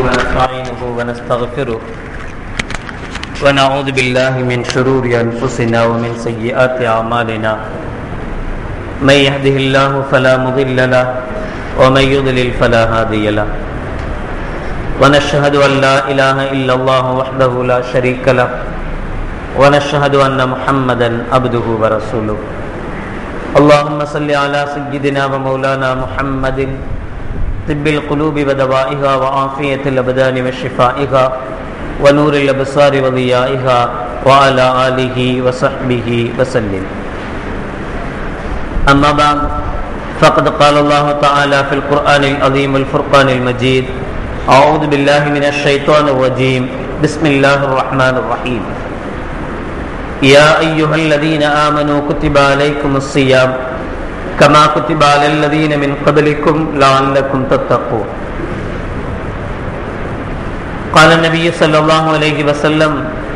ونستعينه ونستغفره ونعوذ بالله من شرور أنفسنا ومن سيئات أعمالنا من يهده الله فلا مضل له ومن يضلل فلا هادي له ونشهد أن لا إله إلا الله وحده لا شريك له ونشهد أن محمدا عبده ورسوله اللهم صل على سيدنا ومولانا محمد طب القلوب ودوائها وعافية الأبدان وشفائها ونور الأبصار وضيائها وعلى آله وصحبه وسلم أما بعد فقد قال الله تعالى في القرآن العظيم الفرقان المجيد أعوذ بالله من الشيطان الرجيم بسم الله الرحمن الرحيم يا أيها الذين آمنوا كتب عليكم الصيام كما كتب على الذين من قبلكم لعلكم تتقون قال النبي صلى الله عليه وسلم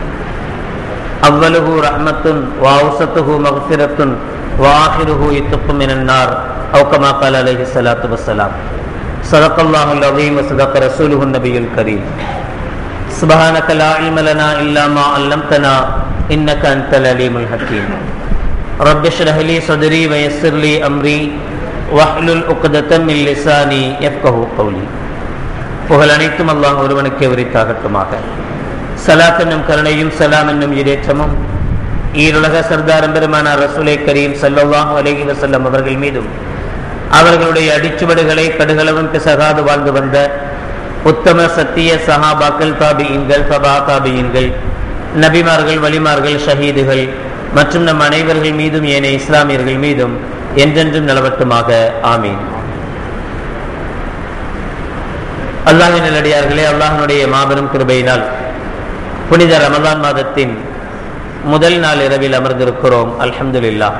أوله رحمة وأوسطه مغفرة وآخره يتق من النار أو كما قال عليه الصلاة والسلام صدق الله العظيم وصدق رسوله النبي الكريم سبحانك لا علم لنا إلا ما علمتنا إنك أنت العليم الحكيم رب اشرح لي صدري ويسر لي أمري واحلل عقدة من لساني يفقه قولي புகழ் அனைத்தும் அல்லாஹ் ஒருவனுக்கு உரித்தாகட்டுமாக சலாத் என்னும் கருணையும் சலாம் என்னும் இடேற்றமும் ஈருலக சர்தாரம் பெருமானார் ரசூலை கரீம் சல்லாஹ் அலஹி வசல்லம் அவர்கள் மீதும் அவர்களுடைய அடிச்சுவடுகளை கடுகளவும் பிசகாது வாழ்ந்து வந்த உத்தம சத்திய சஹாபாக்கள் தாபியின்கள் சபா தாபியின்கள் நபிமார்கள் வலிமார்கள் ஷஹீதுகள் மற்றும் நம் அனைவர்கள் மீதும் ஏனைய இஸ்லாமியர்கள் மீதும் என்றென்றும் நிலவட்டுமாக ஆமீன் அல்லாஹின் நல்லடியார்களே அல்லாஹனுடைய மாபெரும் கிருபையினால் புனித ரமதான் மாதத்தின் முதல் நாள் இரவில் அமர்ந்திருக்கிறோம் அல்ஹம்துலில்லா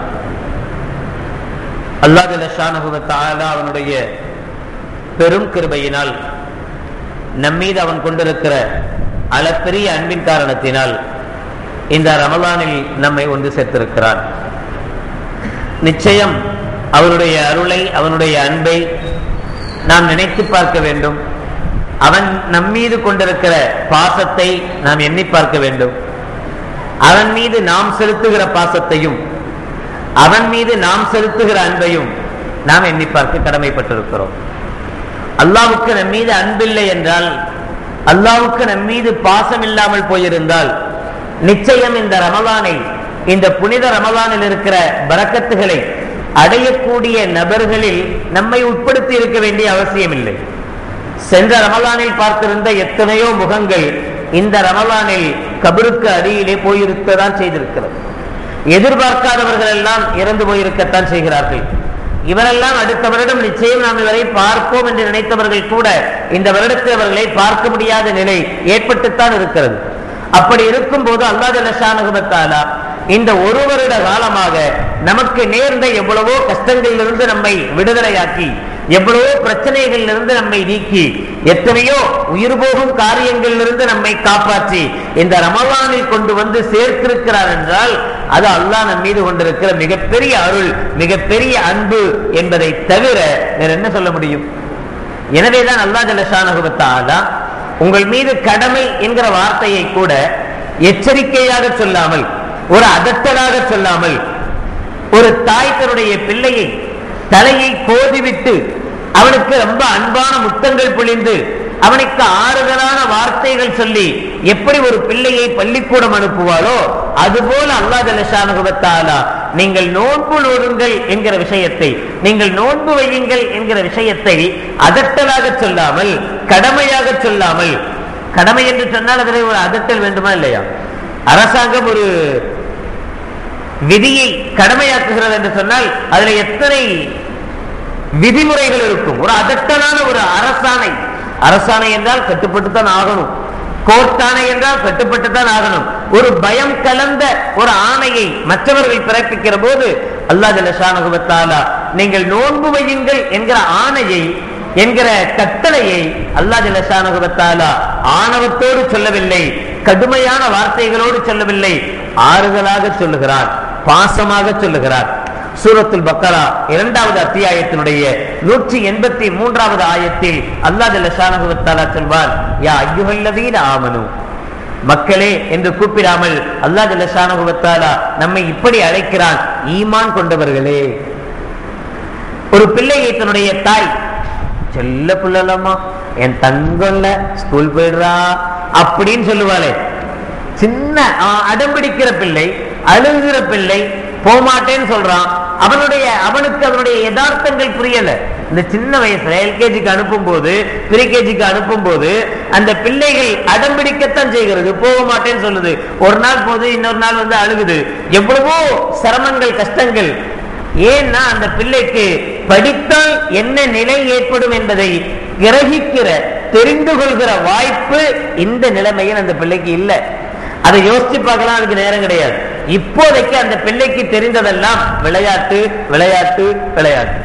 அல்லாஹ் அவனுடைய பெரும் கிருபையினால் நம்மீது அவன் கொண்டிருக்கிற அளப்பெரிய அன்பின் காரணத்தினால் இந்த ரமலானில் நம்மை ஒன்று சேர்த்திருக்கிறான் நிச்சயம் அவனுடைய அருளை அவனுடைய அன்பை நாம் நினைத்து பார்க்க வேண்டும் அவன் நம்மீது கொண்டிருக்கிற பாசத்தை நாம் எண்ணி பார்க்க வேண்டும் அவன் மீது நாம் செலுத்துகிற பாசத்தையும் அவன் மீது நாம் செலுத்துகிற அன்பையும் நாம் எண்ணி பார்க்க கடமைப்பட்டிருக்கிறோம் அல்லாவுக்கு நம் மீது அன்பில்லை என்றால் அல்லாவுக்கு நம் மீது பாசம் இல்லாமல் போயிருந்தால் நிச்சயம் இந்த ரமலானை இந்த புனித ரமலானில் இருக்கிற பறக்கத்துகளை அடையக்கூடிய நபர்களில் நம்மை உட்படுத்தி இருக்க வேண்டிய அவசியம் இல்லை சென்ற ரமலானில் பார்த்திருந்த எத்தனையோ முகங்கள் இந்த ரமலானில் கபருக்கு அடியிலே போயிருக்கதான் செய்திருக்கிறது எதிர்பார்க்காதவர்கள் எல்லாம் இறந்து போயிருக்கத்தான் செய்கிறார்கள் இவரெல்லாம் அடுத்த வருடம் நிச்சயம் நாம் இவரை பார்ப்போம் என்று நினைத்தவர்கள் கூட இந்த வருடத்தில் அவர்களை பார்க்க முடியாத நிலை ஏற்பட்டுத்தான் இருக்கிறது அப்படி இருக்கும் போது அல்லாஹாலா இந்த ஒரு வருட காலமாக நமக்கு நேர்ந்த எவ்வளவோ கஷ்டங்களிலிருந்து நம்மை விடுதலையாக்கி எவ்வளவோ பிரச்சனைகளிலிருந்து நம்மை நீக்கி எத்தனையோ உயிர் போகும் காரியங்களிலிருந்து நம்மை காப்பாற்றி இந்த ரமலானில் கொண்டு வந்து சேர்த்திருக்கிறார் என்றால் அது அல்லாஹ் நம் மீது கொண்டிருக்கிற மிகப்பெரிய அருள் மிகப்பெரிய அன்பு என்பதை தவிர வேற என்ன சொல்ல முடியும் எனவேதான் அல்லா ஜலஷானகுபத்தாலா உங்கள் மீது கடமை என்கிற வார்த்தையை கூட எச்சரிக்கையாக சொல்லாமல் ஒரு அதட்டலாக சொல்லாமல் ஒரு தாய் தன்னுடைய பிள்ளையை தலையை கோதிவிட்டு அவனுக்கு ரொம்ப அன்பான முத்தங்கள் பொழிந்து அவனுக்கு ஆறுதலான வார்த்தைகள் சொல்லி எப்படி ஒரு பிள்ளையை பள்ளிக்கூடம் அனுப்புவாளோ அதுபோல அல்லா ஜலஷானுகத்தாலா நீங்கள் நோன்பு நோடுங்கள் என்கிற விஷயத்தை நீங்கள் நோன்பு வையுங்கள் என்கிற விஷயத்தை அதட்டலாக சொல்லாமல் கடமையாக சொல்லாமல் கடமை என்று சொன்னால் அதில் ஒரு அதட்டல் வேண்டுமா இல்லையா அரசாங்கம் ஒரு விதியை கடமையாக்குகிறது என்று சொன்னால் அதுல எத்தனை விதிமுறைகள் இருக்கும் ஒரு அதட்டலான ஒரு அரசாணை அரசாணை என்றால் கட்டுப்பட்டு தான் ஆகணும் கோர்ட்டாணை என்றால் கட்டுப்பட்டு தான் ஆகணும் ஒரு பயம் கலந்த ஒரு ஆணையை மற்றவர்கள் பிறப்பிக்கிற போது அல்லா ஜலஷானுகுவத்தாலா நீங்கள் நோன்பு வையுங்கள் என்கிற ஆணையை என்கிற கட்டளையை அல்லா ஜலஷானுகுவத்தாலா ஆணவத்தோடு சொல்லவில்லை கடுமையான வார்த்தைகளோடு சொல்லவில்லை ஆறுதலாக சொல்லுகிறார் பாசமாக சொல்லுகிறார் சூரத்துல் பக்கரா இரண்டாவது அத்தியாயத்தினுடைய நூற்றி எண்பத்தி மூன்றாவது ஆயத்தில் அல்லாஹ் ஜல்லஷானஹுவத்தாலா சொல்வார் யா ஐயுஹல்லதீன ஆமனு மக்களே என்று கூப்பிடாமல் அல்லாஹ் ஜல்லஷானஹுவத்தாலா நம்மை இப்படி அழைக்கிறான் ஈமான் கொண்டவர்களே ஒரு பிள்ளையை தன்னுடைய தாய் செல்ல பிள்ளைலம்மா என் தங்கம்ல ஸ்கூல் போயிடுறா அப்படின்னு சொல்லுவாளே சின்ன ஆ, அடம்பிடிக்கிற பிள்ளை அழுகிற பிள்ளை போமாட்டேன்னு சொல்றான் அவனுடைய அவனுக்கு அவனுடைய யதார்த்தங்கள் புரியல இந்த சின்ன வயசுல எல்கேஜிக்கு அனுப்பும் போது ப்ரீகேஜிக்கு அனுப்பும் போது அந்த பிள்ளைகள் அடம்பிடிக்கத்தான் செய்கிறது போக மாட்டேன்னு சொல்லுது ஒரு நாள் போது இன்னொரு நாள் வந்து அழுகுது எவ்வளவோ சிரமங்கள் கஷ்டங்கள் ஏன்னா அந்த பிள்ளைக்கு படித்தால் என்ன நிலை ஏற்படும் என்பதை கிரகிக்கிற தெரிந்து கொள்கிற வாய்ப்பு இந்த நிலைமையில் அந்த பிள்ளைக்கு இல்லை அதை யோசிச்சு பார்க்கலாம் அதுக்கு நேரம் கிடையாது இப்போதைக்கு அந்த பிள்ளைக்கு தெரிந்ததெல்லாம் விளையாட்டு விளையாட்டு விளையாட்டு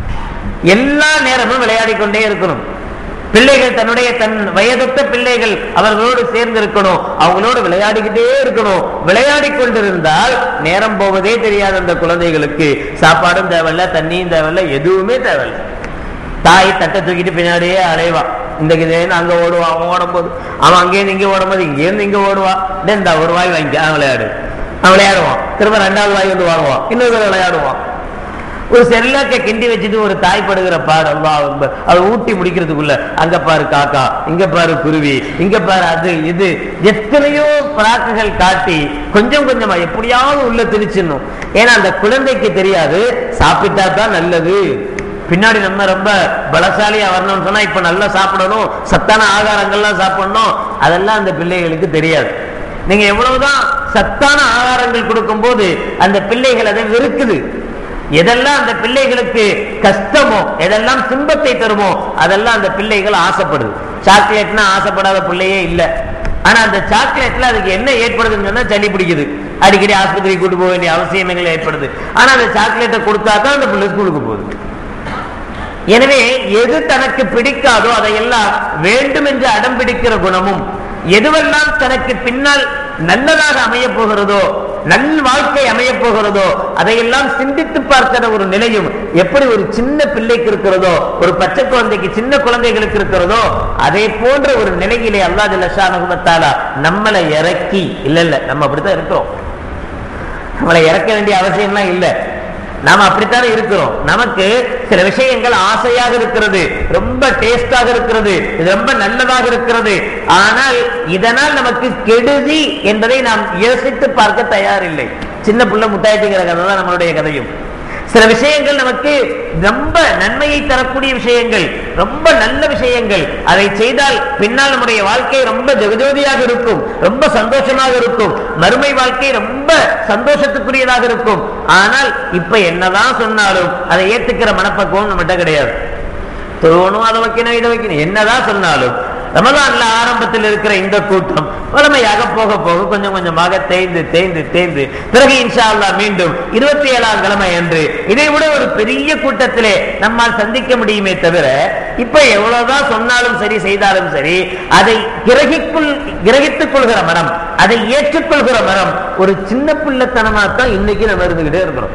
எல்லா நேரமும் விளையாடிக் கொண்டே இருக்கணும் பிள்ளைகள் தன்னுடைய தன் வயதொத்த பிள்ளைகள் அவர்களோடு சேர்ந்து இருக்கணும் அவங்களோடு விளையாடிக்கிட்டே இருக்கணும் விளையாடி கொண்டிருந்தால் நேரம் போவதே தெரியாது அந்த குழந்தைகளுக்கு சாப்பாடும் தேவையில்ல தண்ணியும் தேவையில்ல எதுவுமே தேவையில்ல தாய் தட்டை தூக்கிட்டு பின்னாடியே அலைவான் இந்த கிதேன்னு அங்க ஓடுவான் அவன் ஓடும்போது அவன் அங்கேயிருந்து இங்கே ஓடும்போது இங்கேருந்து இங்க ஓடுவான் டேய், இந்த ஒரு வாய் வாங்கிக்க அவன் விளையாடு அவன் விளையாடுவான் திரும்ப ரெண்டாவது வாய் வந்து வாங்குவான் இன்னொரு தடவை விளையாடுவான் ஒரு செல்லாக்க கிண்டி வச்சுட்டு ஒரு தாய் படுகிற பாடு அல்லாஹ் அக்பர். அதை ஊட்டி முடிக்கிறதுக்குள்ள அங்க பாரு காக்கா இங்க பாரு குருவி இங்க பாரு அது இது எத்தனையோ பிராக்குகள் காட்டி கொஞ்சம் கொஞ்சமா எப்படியாவது உள்ள திணிச்சிடணும் ஏன்னா அந்த குழந்தைக்கு தெரியாது சாப்பிட்டா தான் நல்லது பின்னாடி நம்ம ரொம்ப பலசாலியா வரணும்னு சொன்னா இப்ப நல்லா சாப்பிடணும் சத்தான ஆகாரங்கள்லாம் சாப்பிடணும் அதெல்லாம் அந்த பிள்ளைகளுக்கு தெரியாது நீங்க எவ்வளவுதான் சத்தான ஆகாரங்கள் கொடுக்கும்போது அந்த பிள்ளைகள் அதை வெறுக்குது எதெல்லாம் அந்த பிள்ளைகளுக்கு கஷ்டமோ எதெல்லாம் துன்பத்தை தருமோ அதெல்லாம் அந்த பிள்ளைகள் ஆசைப்படுது சாக்லேட்னா ஆசைப்படாத பிள்ளையே இல்லை ஆனா அந்த சாக்லேட்ல அதுக்கு என்ன ஏற்படுதுன்னு சொன்னா சளி பிடிக்குது அடிக்கடி ஆஸ்பத்திரி கூட்டு போக வேண்டிய அவசியங்கள் ஏற்படுது ஆனா அந்த சாக்லேட்டை கொடுத்தா தான் அந்த பிள்ளை ஸ்கூலுக்கு போகுது எனவே எது தனக்கு பிடிக்காதோ அதையெல்லாம் வேண்டும் என்று அடம் பிடிக்கிற குணமும் எதுவெல்லாம் தனக்கு பின்னால் நல்லதாக அமையப் போகிறதோ நல் வாழ்க்கை அமையப் போகிறதோ அதையெல்லாம் சிந்தித்து பார்க்கிற ஒரு நிலையும் எப்படி ஒரு சின்ன பிள்ளைக்கு இருக்கிறதோ ஒரு பச்சை குழந்தைக்கு சின்ன குழந்தைகளுக்கு இருக்கிறதோ அதே போன்ற ஒரு நிலையிலே அல்லாஹ் லஷானுகுமத்தாலா நம்மளை இறக்கி இல்ல இல்ல நம்ம அப்படித்தான் இருக்கிறோம் நம்மளை இறக்க வேண்டிய அவசியம்லாம் இல்லை நாம அப்படித்தானே இருக்கிறோம் நமக்கு சில விஷயங்கள் ஆசையாக இருக்கிறது ரொம்ப டேஸ்டாக இருக்கிறது இது ரொம்ப நல்லதாக இருக்கிறது ஆனால் இதனால் நமக்கு கெடுதி என்பதை நாம் யோசித்து பார்க்க தயாரில்லை சின்ன புள்ள முட்டாயிட்டுங்கிற கதை தான் நம்மளுடைய கதையும் சில விஷயங்கள் நமக்கு ரொம்ப நன்மையை தரக்கூடிய விஷயங்கள் ரொம்ப நல்ல விஷயங்கள் அதை செய்தால் பின்னால் நம்முடைய வாழ்க்கை ரொம்ப ஜெகஜோதியாக இருக்கும் ரொம்ப சந்தோஷமாக இருக்கும் மறுமை வாழ்க்கை ரொம்ப சந்தோஷத்துக்குரியதாக இருக்கும் ஆனால் இப்ப என்னதான் சொன்னாலும் அதை ஏத்துக்கிற மனப்பக்குவம் நம்மகிட்ட கிடையாது தொழுவணும் அதை வைக்கணும் இதை வைக்கணும் என்னதான் சொன்னாலும் ரமலான்ல ஆரம்பத்தில் இருக்கிற இந்த கூட்டம் வளமையாக போக போக கொஞ்சம் கொஞ்சமாக தேய்ந்து தேய்ந்து தேய்ந்து பிறகு இன்ஷா அல்லாஹ் மீண்டும் இருபத்தி ஏழாம் கிழமை என்று இதை விட ஒரு பெரிய கூட்டத்திலே நம்மால் சந்திக்க முடியுமே தவிர இப்ப எவ்வளவுதான் சொன்னாலும் சரி செய்தாலும் சரி அதை கிரகிக்குள் கிரகித்துக் கொள்கிற மனம் அதை ஏற்றுக்கொள்கிற மனம் ஒரு சின்ன பிள்ளைத்தனமா தான் இன்னைக்கு நம்ம இருந்துகிட்டே இருக்கிறோம்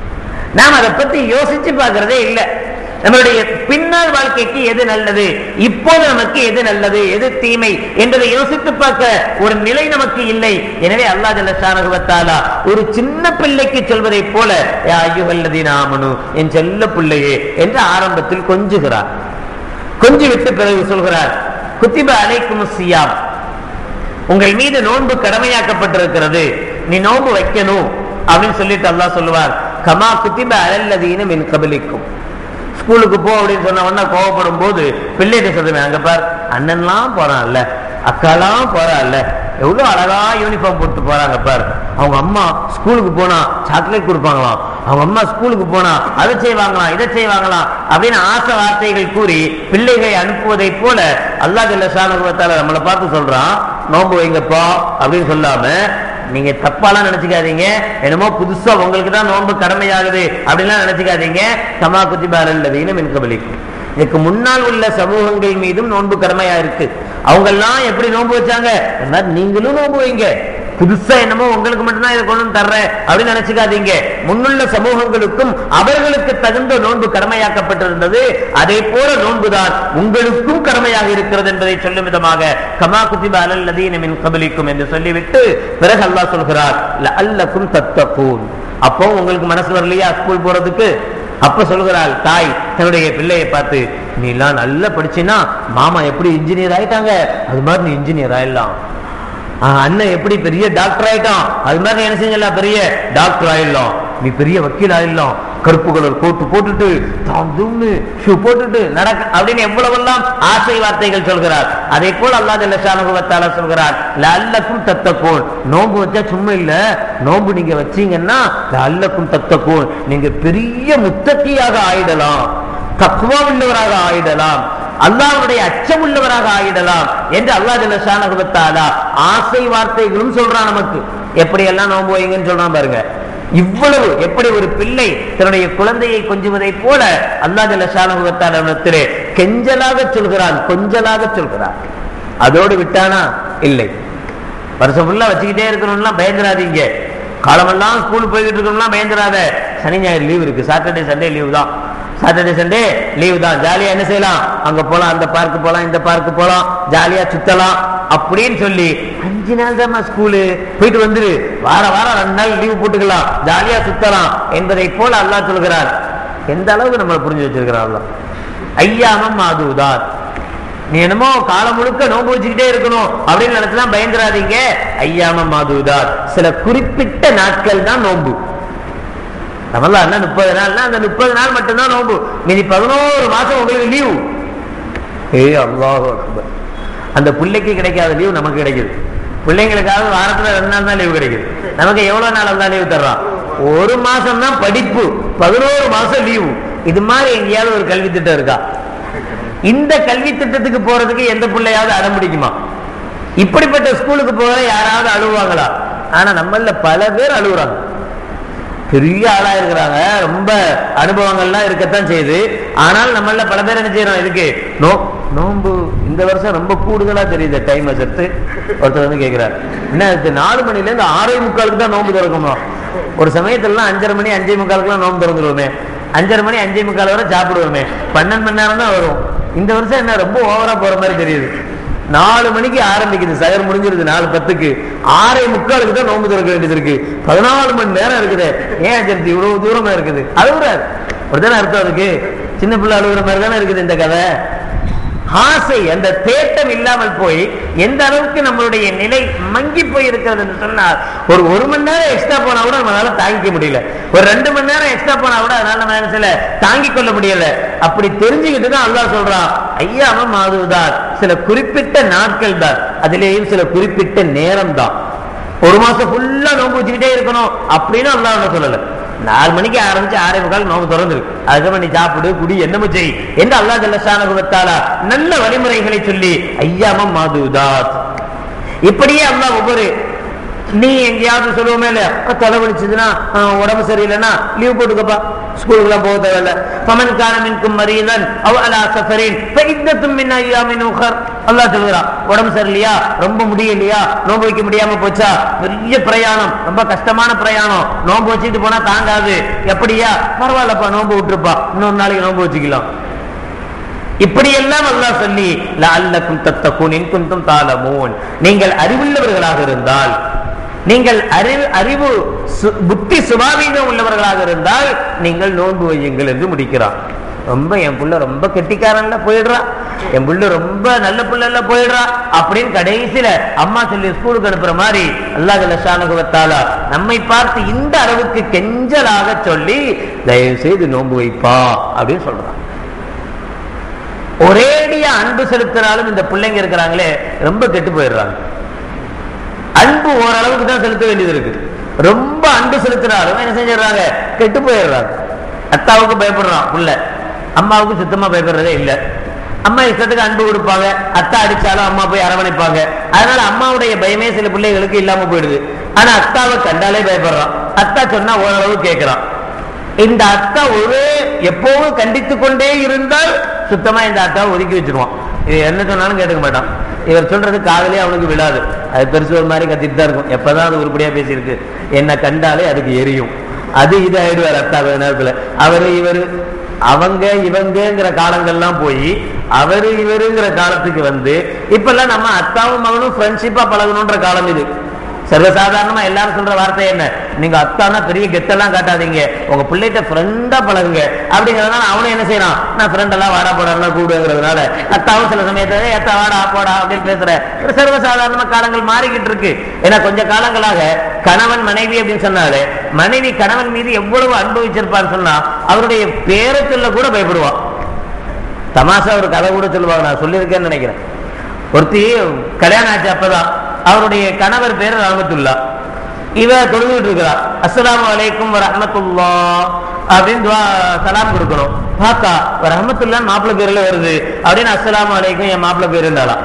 நாம் அதை பத்தி யோசிச்சு பார்க்கறதே இல்லை நம்மளுடைய பின்னால் வாழ்க்கைக்கு எது நல்லது இப்போது நமக்கு எது நல்லது எது தீமை என்பதை யோசித்து பார்க்க ஒரு நிலை நமக்கு இல்லை எனவே அல்லா ஜல்லா ஒரு சின்ன பிள்ளைக்கு சொல்வதை போல யா ஐயுகல்லதீன ஆமனு என் செல்ல பிள்ளையே என்று ஆரம்பத்தில் கொஞ்சுகிறார் கொஞ்சி விட்டு பிறகு சொல்கிறார் குத்திப அலைக்கும் சியாம் உங்கள் மீது நோன்பு கடமையாக்கப்பட்டிருக்கிறது நீ நோன்பு வைக்கணும் அப்படின்னு சொல்லிட்டு அல்லாஹ் சொல்லுவார் கமா குத்திப அலல்லதீன மின் கபலிக்கும் ஸ்கூலுக்கு போ அப்படின்னு சொன்ன உடனே கோவப்படும் போது பிள்ளைகிட்ட சொல்லுவேன் அங்க பார் அண்ணன்லாம் போறான்ல அக்காலாம் போறான்ல எவ்வளவு அழகா யூனிஃபார்ம் போட்டு போறாங்க பார் அவங்க அம்மா ஸ்கூலுக்கு போனா சாக்லேட் கொடுப்பாங்களாம் அவங்க அம்மா ஸ்கூலுக்கு போனா அதை செய்வாங்களாம் இதை செய்வாங்களாம் அப்படின்னு ஆசை வார்த்தைகள் கூறி பிள்ளைகளை அனுப்புவதை போல அல்லாஹ் ஜல்லஷானுவத்தால நம்மளை பார்த்து சொல்றான் நோன்பு வைங்கப்பா அப்படின்னு சொல்லாம நீங்க தப்பாலாம் நினைச்சுக்காதீங்க என்னமோ புதுசா உங்களுக்கு தான் நோன்பு கடமையாகுது அப்படின்லாம் நினைச்சுக்காதீங்க கமா குத்திபாரல்லதீன மின்கபலிக்கும் இதுக்கு முன்னால் உள்ள சமூகங்கள் மீதும் நோன்பு கடமையா இருக்கு அவங்க எல்லாம் எப்படி நோன்பு வச்சாங்க இந்த மாதிரி நீங்களும் நோன்பு வைங்க புதுசா என்னமோ உங்களுக்கு மட்டும்தான் இதை கொண்டு வந்து தர்றேன் அப்படின்னு நினைச்சுக்காதீங்க முன்னுள்ள சமூகங்களுக்கும் அவர்களுக்கு தகுந்த நோன்பு கடமையாக்கப்பட்டிருந்தது அதே போல நோன்புதான் உங்களுக்கும் கடமையாக இருக்கிறது என்பதை சொல்லும் விதமாக கமா குதிப அலல் லதீன மின் கபலிக்கும் என்று சொல்லிவிட்டு பிறகு அல்லாஹ் சொல்கிறார் அல்லக்கும் தத்தக்கூன் அப்போ உங்களுக்கு மனசு வரலையா ஸ்கூல் போறதுக்கு அப்ப சொல்கிறாள் தாய் தன்னுடைய பிள்ளையை பார்த்து நீ எல்லாம் நல்லா படிச்சினா மாமா எப்படி இன்ஜினியர் ஆயிட்டாங்க அது மாதிரி நீ இன்ஜினியர் ஆயிடலாம் ஆஹ், அண்ணன் எப்படி பெரிய டாக்டர் ஆயிட்டான் அது மாதிரி என்ன செஞ்சலாம் பெரிய டாக்டர் ஆயிடலாம் நீ பெரிய வக்கீல் ஆயிடலாம் கருப்பு கலர் கோட்டு போட்டுட்டு தான் தும்னு ஷூ போட்டுட்டு நடக்க அப்படின்னு எவ்வளவெல்லாம் ஆசை வார்த்தைகள் சொல்கிறார் அதே போல் அல்லாஹ் ஜல்லஷானுபவத்தால சொல்கிறார் லல்லக்கும் தத்தக்கோன் நோன்பு வச்சா சும்மா இல்ல நோன்பு நீங்க வச்சீங்கன்னா லல்லக்கும் தத்தக்கோன் நீங்க பெரிய முத்தக்கியாக ஆயிடலாம் தக்குவா உள்ளவராக ஆயிடலாம் அல்லாஹ்வுடைய அச்சம் உள்ளவராக ஆயிடலாம் என்று அல்லாஹ் ஜல்லஷானுபவத்தாலா ஆசை வார்த்தைகளும் சொல்றான் நமக்கு எப்படி எல்லாம் நோன்பு வைங்கன்னு சொல்றான் பாருங்க இவ்வளவு எப்படி ஒரு பிள்ளை தன்னுடைய குழந்தையை கொஞ்சுவதை போல அல்லாஹ் ஜல்லஷானுபவத்தாலே கெஞ்சலாக சொல்கிறான் கொஞ்சலாக சொல்கிறான் அதோடு விட்டானா இல்லை வருஷம் ஃபுல்லா வச்சுக்கிட்டே இருக்கணும்லாம் பயந்துராதீங்க காலமெல்லாம் ஸ்கூல் போய்கிட்டு இருக்கணும்லாம் பயந்துராத சனி ஞாயிறு லீவ் இருக்கு சாட்டர்டே சண்டே லீவ் தான் சாட்டர்டே சண்டே லீவ் தான் ஜாலியா என்ன செய்யலாம் அங்க போலாம் அந்த பார்க்கு போலாம் இந்த பார்க்கு போலாம் ஜாலியா சுத்தலாம் அப்படின்னு சொல்லி அஞ்சு நாள் தான் ஸ்கூலு போயிட்டு வந்துரு வார வாரம் ரெண்டு நாள் லீவ் போட்டுக்கலாம் ஜாலியா சுத்தலாம் என்பதை போல அல்லாஹ் சொல்கிறார் எந்த அளவுக்கு நம்மளை புரிஞ்சு வச்சிருக்கிறான் அல்லாஹ் ஐயாமம் மாதுதான் நீ என்னமோ காலம் முழுக்க நோன்பு வச்சுக்கிட்டே இருக்கணும் அப்படின்னு நினைச்சுலாம் பயந்துராதீங்க ஐயாம மாதுதார் சில குறிப்பிட்ட நாட்கள் தான் நோன்பு நம்மளாம் முப்பது நாள்னா அந்த முப்பது நாள் மட்டும்தான் நோன்பு மீதி பதினோரு மாசம் உங்களுக்கு லீவு ஏ அல்லாஹ் அக்பர் அந்த பிள்ளைக்கு கிடைக்காத லீவு நமக்கு கிடைக்குது பிள்ளைங்களுக்காக வாரத்துல ரெண்டு நாள் தான் லீவு கிடைக்குது நமக்கு எவ்வளவு நாள் தான் லீவு தர்றான் ஒரு மாசம் தான் படிப்பு பதினோரு மாசம் லீவு இது மாதிரி எங்கேயாவது ஒரு கல்வி திட்டம் இருக்கா இந்த கல்வி திட்டத்துக்கு போறதுக்கு எந்த பிள்ளையாவது அடம் பிடிக்குமா இப்படிப்பட்ட ஸ்கூலுக்கு போக யாராவது அழுவாங்களா ஆனா நம்மள பல பேர் அழுகுறாங்க பெரிய ஆளா இருக்கிறாங்க ரொம்ப அனுபவங்கள்லாம் இருக்கத்தான் செய்யுது ஆனால் நம்மள பல பேர் என்ன செய்யறோம் இதுக்கு நோ நோன்பு இந்த வருஷம் ரொம்ப கூடுதலா தெரியுது டைம் வச்சுட்டு ஒருத்தர் வந்து கேட்கிறார் என்ன இது நாலு மணில இருந்து ஆறே முக்காலுக்கு தான் நோன்பு திறக்குமா ஒரு சமயத்துலலாம் அஞ்சரை மணி அஞ்சே முக்காலுக்குலாம் நோன்பு திறந்துருவோமே அஞ்சரை மணி அஞ்சே முக்கால் வரை சாப்பிடுவோமே பன்னெண்டு மணி நேரம் தான் வரும் இந்த வருஷம் என்ன ரொம்ப ஓவரா போற மாதிரி தெரியுது நாலு மணிக்கு ஆரம்பிக்குது சகர் முடிஞ்சிருது நாலு பத்துக்கு ஆறே முக்காலுக்கு தான் நோன்பு திறக்க வேண்டியது இருக்கு பதினாலு மணி நேரம் இருக்குது ஏன் அஜர்த்தி இவ்வளவு தூரமா இருக்குது அழுகுறாரு அப்படித்தானே அர்த்தம் அதுக்கு சின்ன பிள்ளை அழுகுற மாதிரி தானே இருக்குது இந்த கதை ஆசை அந்த தேட்டம் இல்லாமல் போய் எந்த அளவுக்கு நம்மளுடைய நிலை மங்கி போய் இருக்கிறது என்று சொன்னால் ஒரு ஒரு மணி நேரம் எக்ஸ்ட்ரா போனா கூட நம்மளால தாங்கிக்க முடியல ஒரு ரெண்டு மணி நேரம் எக்ஸ்ட்ரா போனா கூட அதனால நம்ம என்ன செய்யல தாங்கிக் கொள்ள முடியல அப்படி தெரிஞ்சுக்கிட்டு தான் அல்லாஹ் சொல்றான் ஐயாம மாதுதான் சில குறிப்பிட்ட நாட்கள் தான் அதிலேயும் சில குறிப்பிட்ட நேரம் தான் ஒரு மாசம் ஃபுல்லா நோன்பு வச்சுக்கிட்டே இருக்கணும் அப்படின்னு அல்லாஹ் ஒண்ணும் சொல்லல நாலு மணிக்கு ஆரம்பிச்சு ஆறே முக்கால் நோம்பு திறந்துருக்கு அதுக்கப்புறம் நீ சாப்பிடு குடி என்னமோ செய் என்று அல்லாஹ் ஜல்லஷானுபவத்தாலா நல்ல வழிமுறைகளை சொல்லி ஐயாமம் மாதுதாத் இப்படியே அல்லாஹ் ஒவ்வொரு நீ எங்கேயாவது சொல்லுவோமே இல்லையா தலைவலிச்சதுன்னா உடம்பு சரியில்லைன்னா லீவ் போட்டுக்கப்பா ஸ்கூலுக்குலாம் போக தேவையில்ல பமன் காணமின்கும் மரியதன் அவ அலா சஃபரின் ஃபஇத்தத்தும் மின் அய்யாமின் உഖர் அல்லாஹ் சொல்கிறான் உடம்பு சரியில்லையா ரொம்ப முடியலையா நோன்பு வைக்க முடியாம போச்சா பெரிய பிரயாணம் ரொம்ப கஷ்டமான பிரயாணம் நோன்பு வச்சுட்டு போனா தாங்காது எப்படியா பரவாயில்லப்பா நோன்பு விட்டுருப்பா இன்னொரு நாளைக்கு நோன்பு வச்சுக்கலாம் இப்படியெல்லாம் அல்லாஹ் சொல்லி லஅல்லக்கும் தத்தகூன் இன் குன்தும் தாலமூன் நீங்கள் அறிவுள்ளவர்களாக இருந்தால் நீங்கள் அறிவு அறிவு சு- புத்தி சுபாவீகம் உள்ளவர்களாக இருந்தால் நீங்கள் நோன்பு வையுங்கள் என்று முடிக்கிறான் ரொம்ப என் புள்ள ரொம்ப கெட்டிக்காரன்ல போயிடுறா என் புள்ள ரொம்ப நல்ல புள்ளல போயிடுறா அப்படின்னு கடைசியில அம்மா சொல்லி ஸ்கூலுக்கு அனுப்புற மாதிரி அல்லாஹ் லஷானுகவத்தாலா நம்மை பார்த்து இந்த அளவுக்கு கெஞ்சலாக சொல்லி தயவு செய்து நோன்பு வைப்பா அப்படின்னு சொல்றான் ஒரேடியா அன்பு செலுத்தினாலும் இந்த பிள்ளைங்க இருக்கிறாங்களே ரொம்ப கெட்டு போயிடுறாங்க அன்பு ஓரளவுக்கு தான் செலுத்த வேண்டியது இருக்கு ரொம்ப அன்பு செலுத்தினாலும் என்ன செஞ்சிடறாங்க கெட்டு போயிடுறாங்க அத்தாவுக்கு பயப்படுறான் புள்ள அம்மாவுக்கு சுத்தமா பயப்படுறதே இல்ல அம்மா இஷ்டத்துக்கு அன்பு கொடுப்பாங்க அத்தா அடிச்சாலும் அம்மா போய் அரவணைப்பாங்க அதனால அம்மாவுடைய பயமே சில பிள்ளைகளுக்கு இல்லாம போயிடுது ஆனா அத்தாவை கண்டாலே பயப்படுறான் அத்தா சொன்னா ஓரளவு கேட்கிறான் இந்த அத்தா ஒரே எப்பவும் கண்டித்து கொண்டே இருந்தால் சுத்தமா இந்த அத்தாவை ஒதுக்கி வச்சிருவான் இது என்ன சொன்னாலும் கேட்டுக்க மாட்டான் இவர் சொல்றது காதலே அவனுக்கு விழாது அது பெருசு ஒரு மாதிரி கத்திட்டு தான் இருக்கும் எப்பதான் அது உருப்படியா பேசியிருக்கு என்ன கண்டாலே அதுக்கு எரியும் அது இது ஆயிடுவார் அத்தா கொஞ்ச நேரத்துல அவரு இவரு அவங்க இவங்கங்கிற காலங்கள்லாம் போய் அவரு இவருங்கிற காலத்துக்கு வந்து இப்பெல்லாம் நம்ம அத்தாவும் மகனும் ஃப்ரெண்ட்ஷிப்பா பழகணுன்ற காலம் இது சர்வசாதாரணமா எல்லாரும் சொல்ற வார்த்தை என்ன நீங்க அத்தானா பெரிய கெத்தெல்லாம் காட்டாதீங்க உங்க பிள்ளைகிட்ட ஃப்ரெண்டா பழகுங்க அப்படிங்கறதுனால அவனும் என்ன செய்யறான் நான் ஃப்ரெண்ட் எல்லாம் வாடா போடாலாம் கூடுங்கிறதுனால அத்தாவும் சில சமயத்துல ஏத்தா வாடா போடா அப்படின்னு பேசுற ஒரு சர்வசாதாரணமா காலங்கள் மாறிக்கிட்டு இருக்கு ஏன்னா கொஞ்ச காலங்களாக கணவன் மனைவி அப்படின்னு சொன்னாலே மனைவி கணவன் மீது எவ்வளவு அன்பு வச்சிருப்பான்னு சொன்னா அவருடைய பேரை சொல்ல கூட பயப்படுவான் தமாஷா ஒரு கதை கூட சொல்லுவாங்க நான் சொல்லியிருக்கேன்னு நினைக்கிறேன் ஒருத்தி கல்யாணம் ஆச்சு அப்பதான் அவருடைய கணவர் பேரு ரஹமத்துல்லா இவ தொழுதுட்டு இருக்கிறா அஸ்ஸலாமு அலைக்கும் ரஹமத்துல்லா அப்படின்னு துவா சலாம் கொடுக்கணும் பாக்கா ரஹமத்துல்லா மாப்பிள்ளை பேர்ல வருது அப்படின்னு அஸ்ஸலாமு அலைக்கும் என் மாப்பிள்ளை பேர் இருந்தாலாம்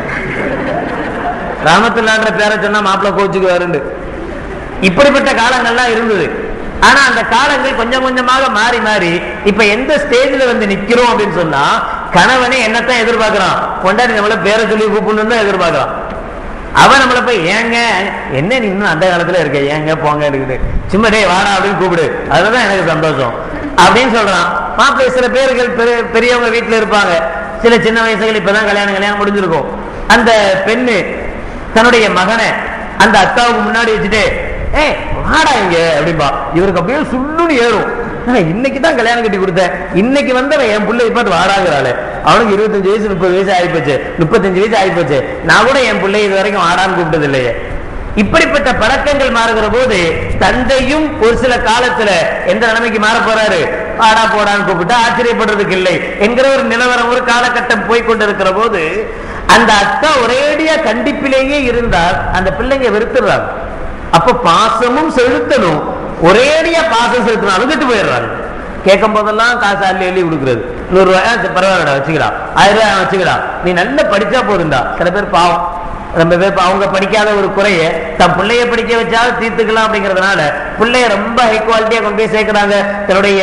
ரஹமத்துல்லான்ற பேரை சொன்னா மாப்பிள்ளை கோச்சுக்கு வருண்டு இப்படிப்பட்ட காலங்கள்லாம் இருந்தது ஆனா அந்த காலங்கள் கொஞ்சம் கொஞ்சமாக மாறி மாறி இப்ப எந்த ஸ்டேஜ்ல வந்து நிக்கிறோம் அப்படின்னு சொன்னா கணவனே என்னத்தான் எதிர்பார்க்கிறான் கொண்டாடி நம்மள பேரை சொல்லி கூப்பிடணும் தான் எதிர்பார்க்கிறான் அவன் நம்மள போய் ஏங்க என்ன நீ இன்னும் அந்த காலத்துல இருக்க ஏங்க போங்க இருக்குது சும்மா டேய் வாடா அப்படின்னு கூப்பிடு அதுதான் எனக்கு சந்தோஷம் அப்படின்னு சொல்றான் மாப்பிள்ளை சில பேர்கள் பெரிய- பெரியவங்க வீட்டுல இருப்பாங்க சில சின்ன வயசுகள் இப்பதான் கல்யாணம் கல்யாணம் முடிஞ்சிருக்கும் அந்த பெண்ணு தன்னுடைய மகனை அந்த அத்தாவுக்கு முன்னாடி வச்சுட்டு ஏய் வாடா இங்க அப்படிம்பா இவருக்கு அப்படியே சுள்ளுன்னு ஏறும் நான் இன்னைக்கு தான் கல்யாணம் கட்டி கொடுத்தேன் இன்னைக்கு வந்தவன் என் பிள்ளை இப்ப வாடாங்கிறாளே அவனுக்கு இருபத்தஞ்சு வயசு முப்பது வயசு ஆயிப்போச்சு முப்பத்தஞ்சு வயசு ஆயிப்போச்சு நான் கூட என் பிள்ளை இது வரைக்கும் ஆடான்னு கூப்பிட்டது இல்லையே இப்படிப்பட்ட பழக்கங்கள் மாறுகிற போது தந்தையும் ஒரு சில காலத்துல எந்த நிலைமைக்கு மாற போறாரு ஆடா போடான்னு கூப்பிட்டு ஆச்சரியப்படுறதுக்கு இல்லை என்கிற ஒரு நிலவரம் ஒரு காலகட்டம் போய் கொண்டிருக்கிற போது அந்த அக்கா ஒரேடியா கண்டிப்பிலேயே இருந்தால் அந்த பிள்ளைங்க வெறுத்துடுறாங்க அப்ப பாசமும் செலுத்தணும் ஒரேடியா பாசம் செலுத்தினாலும் கெட்டு போயிடுறாங்க கேட்கும் போதெல்லாம் காசு அள்ளி அள்ளி கொடுக்குறது நூறு ரூபாய் சரி, பரவாயில்லடா வச்சுக்கடா ஆயிரம் ரூபாய் வச்சுக்கடா நீ நல்லா படிச்சா போதுண்டா சில பேர் பாவம் ரொம்ப பேர் இப்ப அவங்க படிக்காத ஒரு குறைய தன் பிள்ளைய படிக்க வச்சாலும் தீர்த்துக்கலாம் அப்படிங்கறதுனால பிள்ளைய ரொம்ப ஹை குவாலிட்டியா கொண்டு போய் சேர்க்கிறாங்க தன்னுடைய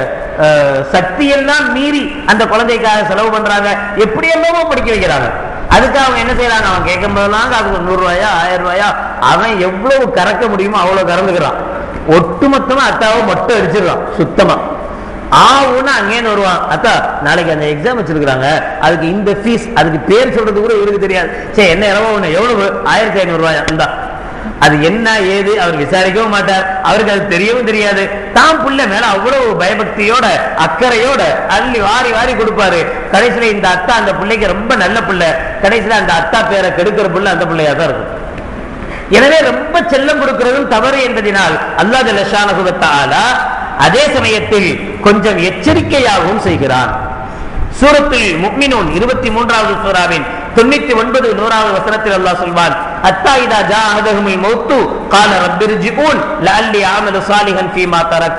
அஹ், சக்தியெல்லாம் மீறி அந்த குழந்தைக்காக செலவு பண்றாங்க எப்படி எல்லாமோ படிக்க வைக்கிறாங்க அதுக்கு அவங்க என்ன செய்யறாங்க அவன் கேட்கும் போதெல்லாம் அதுக்கு நூறு ரூபாயா ஆயிரம் ரூபாயா அவன் எவ்வளவு கறக்க முடியுமோ அவ்வளவு கறந்துக்கிறான் ஒட்டுமொத்தமா அத்தாவை மொட்டை அடிச்சிடறான் சுத்தமா ஆவுன்னு அங்கேன்னு வருவான் அத்தா நாளைக்கு அந்த எக்ஸாம் வச்சிருக்காங்க அதுக்கு இந்த ஃபீஸ் அதுக்கு பேர் சொல்றது கூட இவருக்கு தெரியாது சரி என்ன எவ்வளவு ஒண்ணு எவ்வளவு ஆயிரத்தி ஐநூறு ரூபாய் இந்தா அது என்ன ஏது அவர் விசாரிக்கவும் மாட்டார் அவருக்கு அது தெரியவும் தெரியாது தான் புள்ள மேல அவ்வளவு பயபக்தியோட அக்கறையோட அள்ளி வாரி வாரி கொடுப்பாரு கடைசியில இந்த அத்தா அந்த பிள்ளைக்கு ரொம்ப நல்ல பிள்ளை கடைசியில அந்த அத்தா பேரை கெடுக்கிற பிள்ளை அந்த பிள்ளையா தான் இருக்கும் எனவே ரொம்ப செல்லம் கொடுக்கிறதும் தவறு என்பதனால் அல்லாஹ் ஜல்லஷானஹு வ தஆலா அதே சமயத்தில் கொஞ்சம் எச்சரிக்கையாகவும் செய்கிறான் சூரத்தில் முக்மினூன் இருபத்தி மூன்றாவது சூறாவின் தொண்ணூத்தி ஒன்பது நூறாவது வசனத்தில் அல்லாஹ் சொல்வான் அத்தா இதா ஜா அஹதஹுமுல் மௌத்து கால ரப்பிர்ஜிஊன் லஅல்லி அமலு சாலிஹன் ஃபீமா தரக்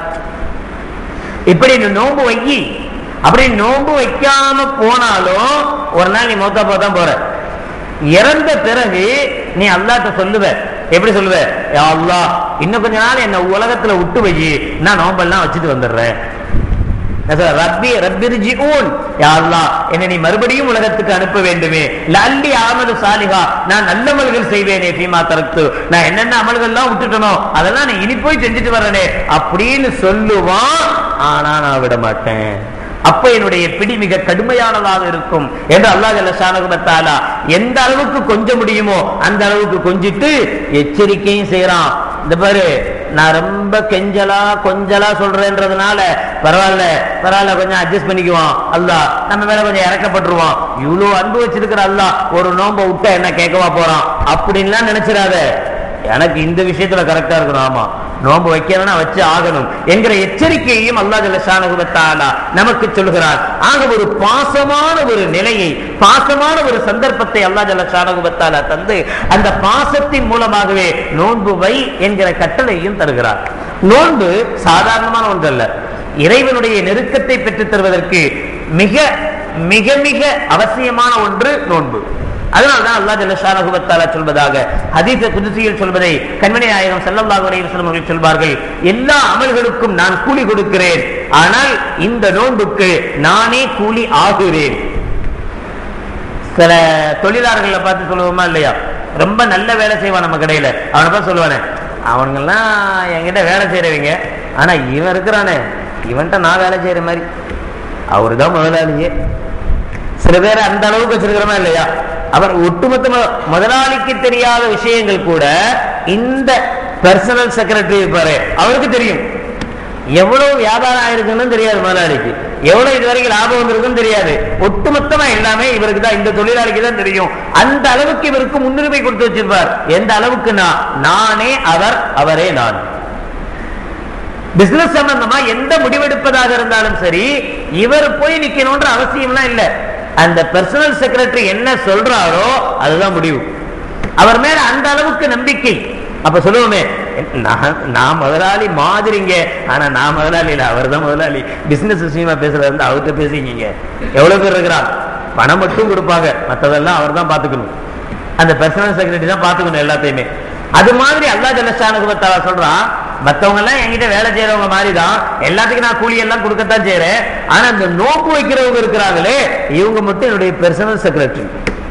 இப்படி நீ நோன்பு வைக்கி அப்படி நோன்பு வைக்காம போனாலும் ஒரு நாள் நீ மௌத்தா போக தான் போற இறந்த பிறகு நீ அல்லாட்ட சொல்லுவ எப்படி சொல்லுவ யா அல்லாஹ் இன்னும் கொஞ்ச நாள் என்ன உலகத்துல விட்டு வை நான் நோம்பெல்லாம் வச்சுட்டு வந்துடுறேன் நான் சொல்றேன், ரப்பி ரப்பிர்ஜிஊன் யா அல்லாஹ் என்னை நீ மறுபடியும் உலகத்துக்கு அனுப்ப வேண்டுமே லல்லி ஆமது சாலிஹா நான் நல்ல அமல்கள் செய்வேனே ஃபீமா தரத்து நான் என்னென்ன அமல்கள்லாம் விட்டுட்டனோ அதெல்லாம் நான் இனி போய் செஞ்சுட்டு வரனே அப்படின்னு சொல்லுவான் ஆனா நான் விட மாட்டேன் அப்ப என்னுடைய பிடி மிக கடுமையானதாக இருக்கும் என்று அல்லாஹ் ஜல்லஷானகுபத்தாலா எந்த அளவுக்கு கொஞ்ச முடியுமோ அந்த அளவுக்கு கொஞ்சிட்டு எச்சரிக்கையும் செய்யறான் இந்த பாரு நான் ரொம்ப கெஞ்சலா கொஞ்சலா சொல்றேன்றதுனால பரவாயில்ல பரவாயில்ல கொஞ்சம் அட்ஜஸ்ட் பண்ணிக்குவான் அல்லாஹ் நம்ம மேல கொஞ்சம் இறக்கப்பட்டுருவான் இவ்வளவு அன்பு வச்சிருக்கிற அல்லாஹ் ஒரு நோம்ப விட்டா என்ன கேட்கவா போறான் அப்படின்லாம் நினைச்சிடாத எனக்கு இந்த விஷயத்துல கரெக்டா இருக்கணும் ஆமா நோன்பு வைக்கணும்னா வச்சு ஆகணும் என்கிற எச்சரிக்கையையும் அல்லாஹ் ஜல்லஷானஹு வ தஆலா நமக்கு சொல்கிறார் ஆக ஒரு பாசமான ஒரு நிலையை பாசமான ஒரு சந்தர்ப்பத்தை அல்லாஹ் ஜல்லஷானஹு வ தஆலா தந்து அந்த பாசத்தின் மூலமாகவே நோன்பு வை என்கிற கட்டளையும் தருகிறார் நோன்பு சாதாரணமான ஒன்றல்ல இறைவனுடைய நெருக்கத்தை பெற்றுத் தருவதற்கு மிக மிக மிக அவசியமான ஒன்று நோன்பு அதனால்தான் அல்லாஹ் ஜல்லஷானஹு வ தஆலா சொல்வதாக ஹதீஸ் குதுசியில் சொல்வதை கண்மணி நாயகம் ஸல்லல்லாஹு அலைஹி வஸல்லம் அவர்கள் சொல்வார்கள் எல்லா அமல்களுக்கும் நான் கூலி கொடுக்கிறேன் ஆனால் இந்த நோன்புக்கு நானே கூலி ஆகுகிறேன் சில தொழிலாளர்களை பார்த்து சொல்லுவோமா இல்லையா ரொம்ப நல்ல வேலை செய்வான் நம்ம கடையில அவனை பார்த்து சொல்லுவானே அவனுங்கெல்லாம் என்கிட்ட வேலை செய்யறவங்க ஆனா இவன் இருக்கிறானே இவன்கிட்ட நான் வேலை செய்யற மாதிரி அவரு தான் முதலாளியே சில பேர் அந்த அளவுக்கு வச்சிருக்கிறோமா இல்லையா அவர் ஒட்டுமொத்த மு- முதலாளிக்கு தெரியாத விஷயங்கள் கூட இந்த பர்சனல் செக்ரட்டரி இருப்பாரு அவருக்கு தெரியும் எவ்வளவு வியாபாரம் ஆயிருக்குன்னு தெரியாது முதலாளிக்கு எவ்வளவு இது வரைக்கும் லாபம் வந்திருக்குன்னு தெரியாது ஒட்டுமொத்தமா எல்லாமே இவருக்கு தான் இந்த தொழிலாளிக்கு தான் தெரியும் அந்த அளவுக்கு இவருக்கு முன்னுரிமை கொடுத்து வச்சிருப்பார் எந்த அளவுக்கு நான் நானே அவர் அவரே நான் பிசினஸ் சம்பந்தமா எந்த முடிவெடுப்பதாக இருந்தாலும் சரி இவர் போய் நிக்கணும்ன்ற அவசியம்லாம் இல்ல அந்த பர்சனல் செக்ரட்டரி என்ன சொல்றாரோ அதுதான் முடிவு அவர் மேல அந்த அளவுக்கு நம்பிக்கை அப்ப சொல்லுவோமே நான் நான் முதலாளி மாதிரிங்க ஆனா நான் முதலாளி இல்ல அவர் தான் முதலாளி பிசினஸ் விஷயமா பேசுறது வந்து அவர்கிட்ட பேசிக்கிங்க எவ்வளவு பேர் இருக்கிறான் பணம் மட்டும் கொடுப்பாங்க மத்ததெல்லாம் அவர் தான் பாத்துக்கணும் அந்த பர்சனல் செக்ரட்டரி தான் பாத்துக்கணும் எல்லாத்தையுமே அது மாதிரி அல்லா ஜலசானுகுவத்தால சொல்றான் மத்தவங்க எல்லாம் என்கிட்ட வேலை செய்யறவங்க மாதிரி தான் எல்லாத்துக்கும் நான் கூலி எல்லாம் கொடுக்கத்தான் செய்யறேன் ஆனா இந்த நோக்கு வைக்கிறவங்க இருக்கிறாங்களே இவங்க மட்டும் என்னுடைய பர்சனல் செக்ரட்டரி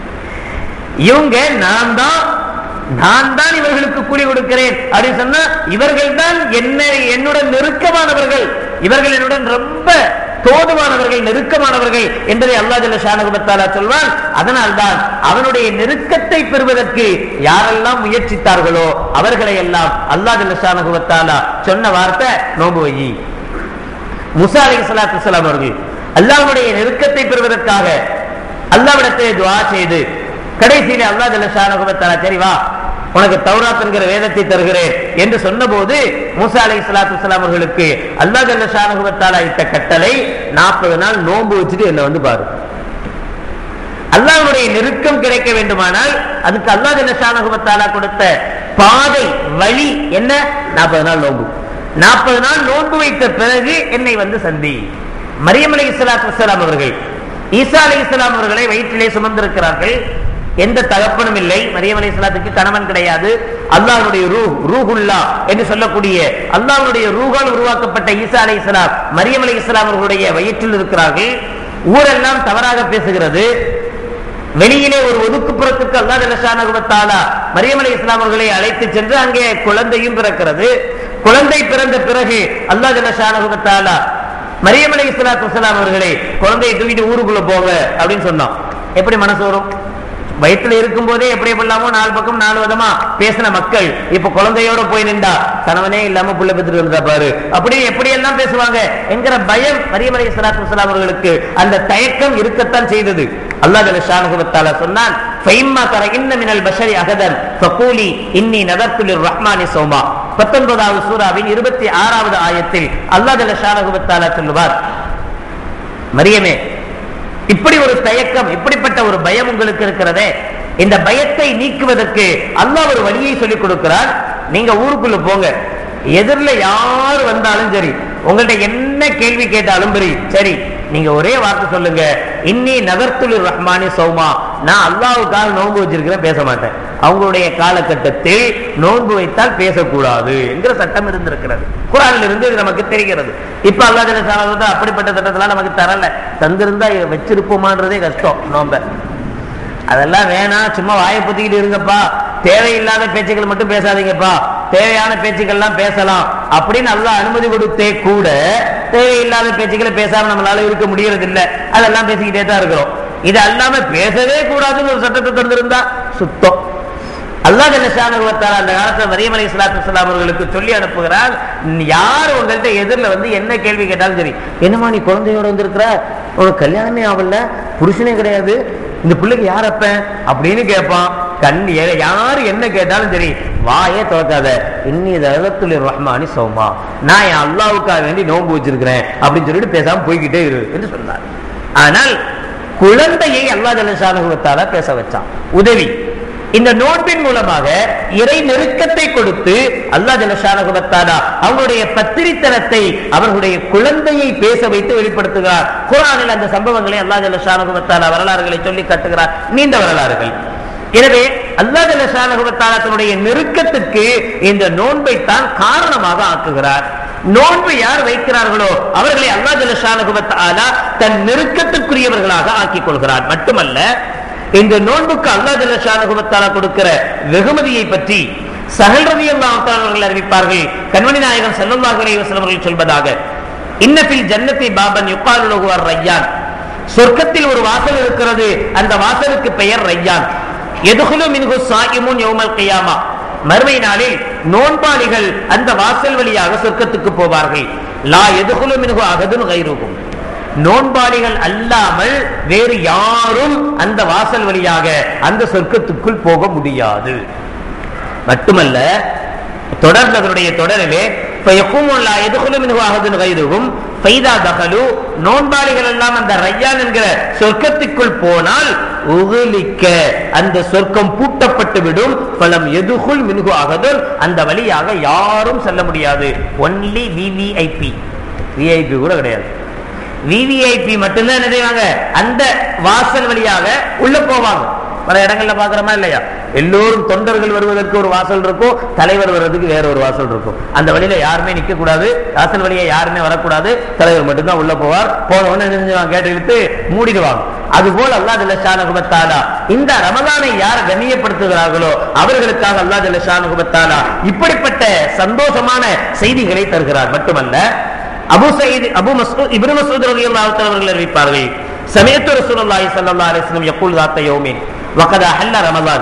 இவங்க நான் தான் நான் தான் இவர்களுக்கு கூலி கொடுக்கிறேன் அப்படின்னு சொன்னா இவர்கள் தான் என்ன என்னுடன் நெருக்கமானவர்கள் இவர்கள் என்னுடன் ரொம்ப தோதுவானவர்கள் நெருக்கமானவர்கள் என்பதை அல்லா ஜல்ல ஷானகுபத்தாலா சொல்வான் அதனால்தான் அவனுடைய நெருக்கத்தை பெறுவதற்கு யாரெல்லாம் முயற்சித்தார்களோ அவர்களை எல்லாம் அல்லா ஜல்ல ஷானகுபத்தாலா சொன்ன வார்த்தை நோம்பு வையி முசா அலி சலாத்து வலாம் அவர்கள் அல்லாஹ்வுடைய நெருக்கத்தை பெறுவதற்காக அல்லாவிடத்தை துவா செய்து கடைசியில அல்லா ஜல்ல ஷானகுபத்தாலா சரி வா உனக்கு தௌராத் என்கிற வேதத்தை தருகிறேன் என்று சொன்னபோது மூசா அலை சலாத்து வலாம் அவர்களுக்கு அல்லா ஜல்ல ஷானகுபத்தாலா இட்ட கட்டளை நாற்பது நாள் நோன்பு வச்சுட்டு என்ன வந்து பாரு அல்லாஹ்வுடைய நெருக்கம் கிடைக்க வேண்டுமானால் அதுக்கு அல்லாஹ் ஜல்லஷானகுபத்தாலா கொடுத்த பாதை வழி என்ன நாற்பது நாள் நோன்பு நாற்பது நாள் நோன்பு வைத்த பிறகு என்னை வந்து சந்தி மரியம் அலி இஸ்லாத்து வசலாம் அவர்கள் ஈசா அலி இஸ்லாம் அவர்களை வயிற்றிலே சுமந்திருக்கிறார்கள் எந்த தகப்பனும் இல்லை மரியம் அலி இஸ்லாத்துக்கு கணவன் கிடையாது அல்லாஹ்வுடைய ரூ ரூஹுல்லா என்று சொல்லக்கூடிய அல்லாஹ்வுடைய ரூஹால் உருவாக்கப்பட்ட ஈசா அலி இஸ்லாம் மரியம் அலி இஸ்லாம் அவர்களுடைய வயிற்றில் இருக்கிறார்கள் ஊரெல்லாம் தவறாக பேசுகிறது வெளியிலே ஒரு ஒதுக்குப்புறத்துக்கு அல்லா ஜலசானகுபத்தாலா மரியம் அலி இஸ்லாம் அவர்களை அழைத்து சென்று அங்கே குழந்தையும் பிறக்கிறது குழந்தை பிறந்த பிறகு அல்லா ஜலசானகுபத்தாலா மரியம் அலி இஸ்லாத்து வசலாம் அவர்களை குழந்தையை தூக்கிட்டு ஊருக்குள்ள போங்க அப்படின்னு சொன்னான் எப்படி மனசு வரும் வயிற்றுல இருக்கும் போதே எப்படி எப்படிலாமோ நாலு பக்கம் நாலு விதமா பேசின மக்கள் இப்ப குழந்தையோட போய் நின்றா கணவனே இல்லாம புள்ள பெற்றுட்டு வந்தா பாரு அப்படி எப்படி எல்லாம் பேசுவாங்க என்கிற பயம் மரியம் அலி சலாத்து வசலாம் அவர்களுக்கு அந்த தயக்கம் இருக்கத்தான் செய்தது அல்லாஹ் ஷானுகுவத்தால சொன்னான் ஃபைம்மா தர இன்ன மினல் பஷரி அகதன் ஃபகூலி இன்னி நதர்த்துலிர் ரஹ்மானி சௌமா பத்தொன்பதாவது சூராவின் இருபத்தி ஆறாவது ஆயத்தில் அல்லாஹ் ஜல்ல ஷானுகுவத்தால சொல்லுவார் மரியமே இப்படி ஒரு தயக்கம் இப்படிப்பட்ட ஒரு பயம் உங்களுக்கு இருக்கிறதே இந்த பயத்தை நீக்குவதற்கு அல்லாஹ் ஒரு வழியை சொல்லிக் கொடுக்கிறார் நீங்க ஊருக்குள்ள போங்க எதிரில் யார் வந்தாலும் சரி உங்கள்ட்ட என்ன கேள்வி கேட்டாலும் சரி சரி நீங்க ஒரே வார்த்தை சொல்லுங்க இன்னி நகர்த்துலு ரஹ்மானி சௌமா நான் அல்லாவுக்காக நோன்பு வச்சிருக்கிறேன் பேச மாட்டேன் அவங்களுடைய காலகட்டத்தில் நோன்பு வைத்தால் பேசக்கூடாது என்கிற சட்டம் இருந்திருக்கிறது குரானில் இருந்து இது நமக்கு தெரிகிறது இப்ப அல்லா ஜலசானது அப்படிப்பட்ட சட்டத்தெல்லாம் நமக்கு தரல தந்திருந்தா வச்சிருப்போமான்றதே கஷ்டம் நோம்ப அதெல்லாம் வேணாம் சும்மா வாயை பொத்திக்கிட்டு இருங்கப்பா தேவையில்லாத பேச்சுக்கள் மட்டும் பேசாதீங்கப்பா தேவையான பேச்சுக்கள்லாம் பேசலாம் அப்படின்னு நல்லா அனுமதி கொடுத்தே கூட தேவையில்லாத பேச்சுக்களை பேசாம நம்மளால இருக்க முடியறது இல்ல அதெல்லாம் பேசிக்கிட்டே தான் இருக்கிறோம் இது அல்லாம பேசவே கூடாதுன்னு ஒரு சட்டத்தை தந்திருந்தா சுத்தம் அல்லாஹ் ஜல்லஷானுவத்தால் அந்த காலத்துல மரியம் அலி இஸ்லாத்து வஸ்ஸலாம் அவர்களுக்கு சொல்லி அனுப்புகிறார் யார் உங்கள்கிட்ட எதிரில் வந்து என்ன கேள்வி கேட்டாலும் சரி என்னம்மா நீ குழந்தையோட வந்திருக்கிற உனக்கு கல்யாணமே ஆகல புருஷனே கிடையாது இந்த பிள்ளைக்கு யார் அப்ப அப்படின்னு கேட்பான் கண் ஏ- யாரு என்ன கேட்டாலும் சரி வாயே திறக்காத இன்னி தகத்துல் ரஹ்மானி சௌமா நான் என் அல்லாவுக்காக வேண்டி நோன்பு வச்சிருக்கிறேன் அப்படின்னு சொல்லிட்டு பேசாம போய்கிட்டே இரு என்று சொன்னார் ஆனால் குழந்தையை அல்லாஹ் ஜல்லஷானுவத்தால பேச வச்சான் உதவி இந்த நோன்பின் மூலமாக இறை நெருக்கத்தை கொடுத்து அல்லாஹ் ஜலஷானகுபத்தாரா அவங்களுடைய பத்திரித்தனத்தை அவர்களுடைய குழந்தையை பேச வைத்து வெளிப்படுத்துகிறார் குரானில் அந்த சம்பவங்களை அல்லாஹ் ஜலஷானகுபத்தாரா வரலாறுகளை சொல்லி கட்டுகிறார் நீண்ட வரலாறுகள் எனவே அல்லாஹ் ஜலஷானகுபத்தாரா தன்னுடைய நெருக்கத்துக்கு இந்த நோன்பை தான் காரணமாக ஆக்குகிறார் நோன்பு யார் வைக்கிறார்களோ அவர்களை அல்லாஹ் ஜலஷானகுபத்தாரா தன் நெருக்கத்துக்குரியவர்களாக ஆக்கிக் கொள்கிறார் மட்டுமல்ல இந்த நோன்புக்கு அல்லாஹ் ஜல்லஷானுகுமத்தாலா கொடுக்கிற வெகுமதியை பற்றி சஹல் ரவி அவர்கள் அறிவிப்பார்கள் கண்மணி நாயகம் ஸல்லல்லாஹு அலைஹி வஸல்லம் அவர்கள் சொல்வதாக இன்னபில் ஜன்னத்தி பாபன் யுக்காலு லஹு அர் ரையான் சொர்க்கத்தில் ஒரு வாசல் இருக்கிறது அந்த வாசலுக்கு பெயர் ரையான் எதுகுலு மின்ஹு சாயிமுன் யௌமல் கியாமா மறுமை நாளில் நோன்பாளிகள் அந்த வாசல் வழியாக சொர்க்கத்துக்கு போவார்கள் லா எதுகுலு மின்ஹு அகதுன் கைருகும் நோன்பாளிகள் அல்லாமல் வேறு யாரும் அந்த வாசல் வழியாக அந்த சொர்க்கத்துக்குள் போக முடியாது மட்டுமல்ல தொடர்ந்து அதனுடைய தொடரிலே நோன்பாளிகள் எல்லாம் அந்த ரையான் என்கிற சொர்க்கத்துக்குள் போனால் உகுலிக்க அந்த சொர்க்கம் பூட்டப்பட்டு விடும் பலம் எதுகுல் மின்கு அகதுல் அந்த வழியாக யாரும் செல்ல முடியாது ஒன்லி விவிஐபி விஐபி கூட கிடையாது விவிஐபி மட்டும்தான் என்ன செய்வாங்க அந்த வாசல் வழியாக உள்ள போவாங்க பல இடங்கள்ல பாக்குறோமா இல்லையா எல்லோரும் தொண்டர்கள் வருவதற்கு ஒரு வாசல் இருக்கும் தலைவர் வருவதற்கு வேற ஒரு வாசல் இருக்கும் அந்த வழியில யாருமே நிக்க கூடாது வாசல் வழியா யாருமே வரக்கூடாது தலைவர் மட்டும்தான் உள்ள போவார் போன உடனே என்ன செஞ்சுவாங்க கேட்டு இழுத்து மூடிடுவாங்க அது போல அல்லா ஜல்லஷானுகுபத்தாலா இந்த ரமலானை யார் கண்ணியப்படுத்துகிறார்களோ அவர்களுக்காக அல்லா ஜல்லஷானுகுபத்தாலா இப்படிப்பட்ட சந்தோஷமான செய்திகளை தருகிறார் மட்டுமல்ல அபு சயீத் அபு மஸ்ஊத் இப்னு மஸ்ஊத் ரலியல்லாஹு தஆலா அவர்கள் அறிவிப்பார்கள் சமயத்து ரசூலுல்லாஹி ஸல்லல்லாஹு அலைஹி வஸல்லம் யகூல் ذات يوم وقد حل رمضان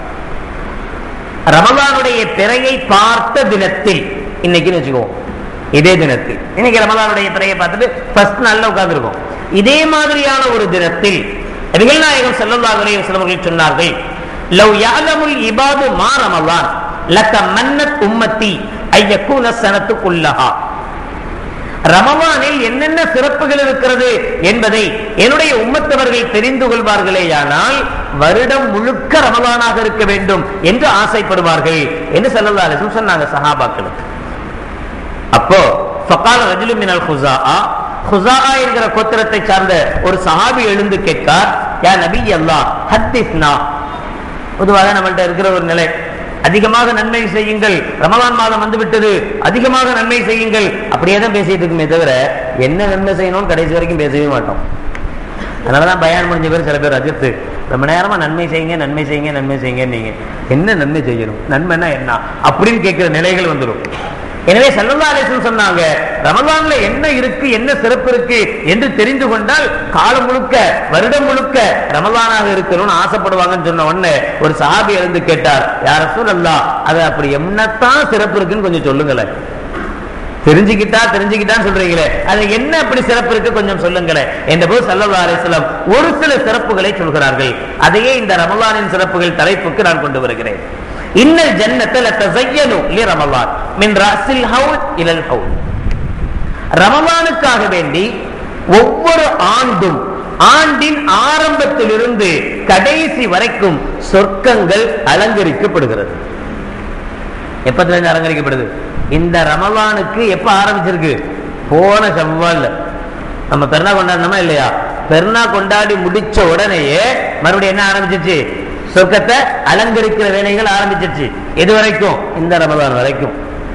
ரமலானுடைய பிறையை பார்த்த தினத்தில் இன்னைக்கு வச்சுக்குவோம் இதே தினத்தில் இன்னைக்கு ரமலானுடைய பிறையை பார்த்துட்டு ஃபர்ஸ்ட் நாள்ல உட்கார்ந்துருக்கோம் இதே மாதிரியான ஒரு தினத்தில் நபிகள் நாயகம் ஸல்லல்லாஹு அலைஹி வஸல்லம் அவர்கள் சொன்னார்கள் லவ் யஅலமுல் இபாது மா ரமலான் லதமன்னத் உம்மத்தி ஐயக்கூன சனத்து குல்லஹா ரமவானில் என்னென்ன சிறப்புகள் இருக்கிறது என்பதை என்னுடைய உம்மத்தவர்கள் தெரிந்து கொள்வார்களேயானால் வருடம் முழுக்க ரமலானாக இருக்க வேண்டும் என்று ஆசைப்படுவார்கள் என்று சல்லல்லா அலிஸ்லம் சொன்னாங்க சஹாபாக்களுக்கு அப்போ ஃபகால ரஜுலு மினல் ஹுஸாஆ ஹுஸாஆ என்கிற கோத்திரத்தை சார்ந்த ஒரு சஹாபி எழுந்து கேட்கார் யா நபி அல்லாஹ் ஹத்திஸ்னா பொதுவாக நம்மள்ட்ட இருக்கிற ஒரு நிலை அதிகமாக நன்மை செய்யுங்கள் ரமலான் மாதம் வந்து விட்டது அதிகமாக நன்மை செய்யுங்கள் அப்படியே தான் பேசிட்டு இருக்குமே தவிர என்ன நன்மை செய்யணும்னு கடைசி வரைக்கும் பேசவே மாட்டோம் அதனாலதான் பயான் முடிஞ்ச பேர் சில பேர் அஜித்து ரொம்ப நேரமா நன்மை செய்யுங்க நன்மை செய்யுங்க நன்மை செய்யுங்க நீங்க என்ன நன்மை செய்யணும் நன்மைன்னா என்ன அப்படின்னு கேட்கிற நிலைகள் வந்துடும் எனவே சல்லல்லா அலிஸ்லம் சொன்னாங்க ரமலான்ல என்ன இருக்கு என்ன சிறப்பு இருக்கு என்று தெரிந்து கொண்டால் காலம் முழுக்க வருடம் முழுக்க ரமலானாக இருக்கணும்னு ஆசைப்படுவாங்கன்னு சொன்ன உடனே ஒரு சாபி எழுந்து கேட்டார் யார சொல்லல்லா அது அப்படி என்னத்தான் சிறப்பு இருக்குன்னு கொஞ்சம் சொல்லுங்களேன் தெரிஞ்சுக்கிட்டா தெரிஞ்சுக்கிட்டான்னு சொல்றீங்களே அது என்ன அப்படி சிறப்பு இருக்கு கொஞ்சம் சொல்லுங்களேன் என்ற போது சல்லல்லா அலிஸ்லாம் ஒரு சில சிறப்புகளை சொல்கிறார்கள் அதையே இந்த ரமலானின் சிறப்புகள் தலைப்புக்கு நான் கொண்டு வருகிறேன் இன்னல் ஜன்னத்தில் தசையனு லி ரமலான் மின் ரஸில் ஹவுல் இலல் ஹவுல் ரமலானுக்காக வேண்டி ஒவ்வொரு ஆண்டும் ஆண்டின் ஆரம்பத்திலிருந்து கடைசி வரைக்கும் சொர்க்கங்கள் அலங்கரிக்கப்படுகிறது எப்பத்துல இருந்து அலங்கரிக்கப்படுது இந்த ரமலானுக்கு எப்ப ஆரம்பிச்சிருக்கு போன செவ்வால் நம்ம பெருநா கொண்டாடணுமா இல்லையா பெருநா கொண்டாடி முடிச்ச உடனேயே மறுபடியும் என்ன ஆரம்பிச்சிச்சு சொர்க்கத்தை அலங்கரிக்கிற வேலைகள் ஆரம்பிச்சிருச்சு எது வரைக்கும் இந்த ரமலான் வரைக்கும்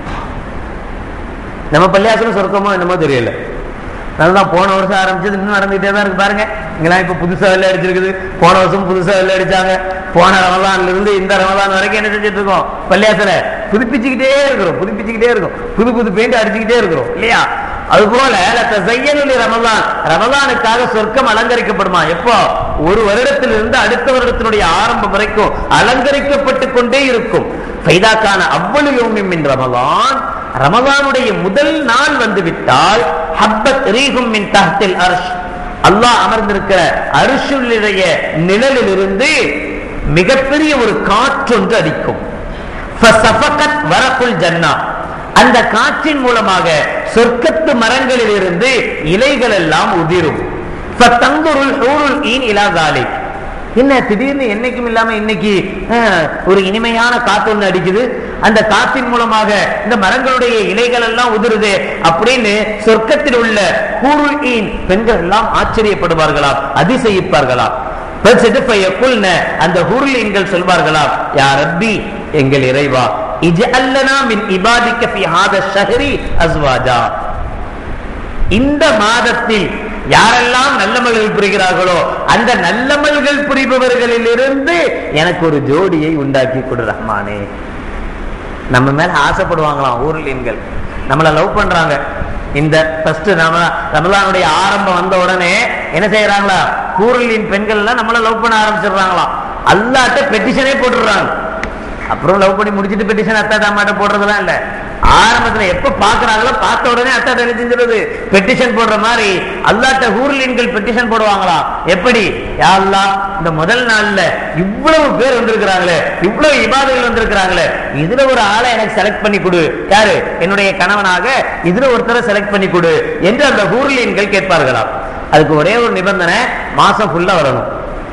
நம்ம பள்ளியாசனம் சொர்க்கமோ என்னமோ தெரியல அதுதான் போன வருஷம் ஆரம்பிச்சது இன்னும் நடந்துகிட்டே தான் இருக்கு பாருங்க இங்கெல்லாம் இப்ப புதுசா வெள்ளை அடிச்சிருக்குது போன வருஷம் புதுசா வெள்ளை அடிச்சாங்க போன ரமலான்ல இருந்து இந்த ரமலான் வரைக்கும் என்ன செஞ்சுட்டு இருக்கோம் பள்ளியாசல புதுப்பிச்சுக்கிட்டே இருக்கிறோம் புதுப்பிச்சுக்கிட்டே இருக்கும் புது புது பெயிண்ட் அடிச்சுக்கிட்டே இருக்கிறோம் இல்லையா அது போல செய்யனுடைய ரமலான் ரமலானுக்காக சொர்க்கம் அலங்கரிக்கப்படுமா எப்போ ஒரு வருடத்திலிருந்து அடுத்த வருடத்தினுடைய ஆரம்பம் வரைக்கும் அலங்கரிக்கப்பட்டு கொண்டே இருக்கும் ஃபைதாக்கான அவ்வளவு யோமின் ரமலான் ரமலானுடைய முதல் நாள் வந்து விட்டால் ஹப்பத் ரீகும் மின் தஹத்தில் அர்ஷ் அல்லாஹ் அமர்ந்திருக்கிற அரிசுடைய நிழலில் இருந்து மிகப்பெரிய ஒரு காற்றொன்று அடிக்கும் வரக்குள் ஜன்னா அந்த காற்றின் மூலமாக சொர்க்கத்து மரங்களில் இருந்து இலைகள் எல்லாம் உதிரும் என்ன திடீர்னு என்னைக்கும் இல்லாம இன்னைக்கு ஒரு இனிமையான காத்து ஒண்ணு அடிக்குது அந்த காத்தின் மூலமாக இந்த மரங்களுடைய இலைகள் எல்லாம் உதிருது அப்படின்னு சொர்க்கத்தில் உள்ள கூருள் ஈன் பெண்கள் எல்லாம் ஆச்சரியப்படுவார்களாம் அதிசயிப்பார்களாம் அந்த ஹுருலீன்கள் சொல்வார்களாம் யா ரப்பி எங்கள் இறைவா இஜஅல்லனா மின் இபாதிக்க ஃபி ஹாத ஷஹரி அஸ்வாஜா இந்த மாதத்தில் யாரெல்லாம் நல்லமல்கள் புரிகிறார்களோ அந்த நல்லமல்கள் புரிபவர்களிலிருந்து எனக்கு ஒரு ஜோடியை உண்டாக்கி கொடு ரஹ்மானே நம்ம மேல ஆசைப்படுவாங்களாம் ஊர்லீன்கள் நம்மளை லவ் பண்றாங்க இந்த ஃபர்ஸ்ட் நம்ம ரமலானுடைய ஆரம்பம் வந்த உடனே என்ன செய்யறாங்களா கூரலின் பெண்கள் எல்லாம் நம்மள லவ் பண்ண ஆரம்பிச்சிடுறாங்களாம் அல்லாட்ட பெட்டிஷனே போட்டுடுறாங்க அப்புறம் லவ் பண்ணி முடிச்சிட்டு பெட்டிஷன் அத்தாட்ட அம்மாட்ட போடுறதுலாம் இல்ல ஆரம்பத்துல எப்ப பாக்குறாங்களோ பார்த்த உடனே அத்தாட்ட என்ன செஞ்சிருது பெட்டிஷன் போடுற மாதிரி அல்லாட்ட ஊர்லீன்கள் பெட்டிஷன் போடுவாங்களா எப்படி யா அல்லாஹ் இந்த முதல் நாள்ல இவ்வளவு பேர் வந்திருக்கிறாங்களே இவ்வளவு இபாதைகள் வந்திருக்கிறாங்களே இதுல ஒரு ஆளை எனக்கு செலக்ட் பண்ணி கொடு யாரு என்னுடைய கணவனாக இதுல ஒருத்தரை செலக்ட் பண்ணி கொடு என்று அந்த ஊர்லீன்கள் கேட்பார்களாம் அதுக்கு ஒரே ஒரு நிபந்தனை மாசம் ஃபுல்லா வரணும்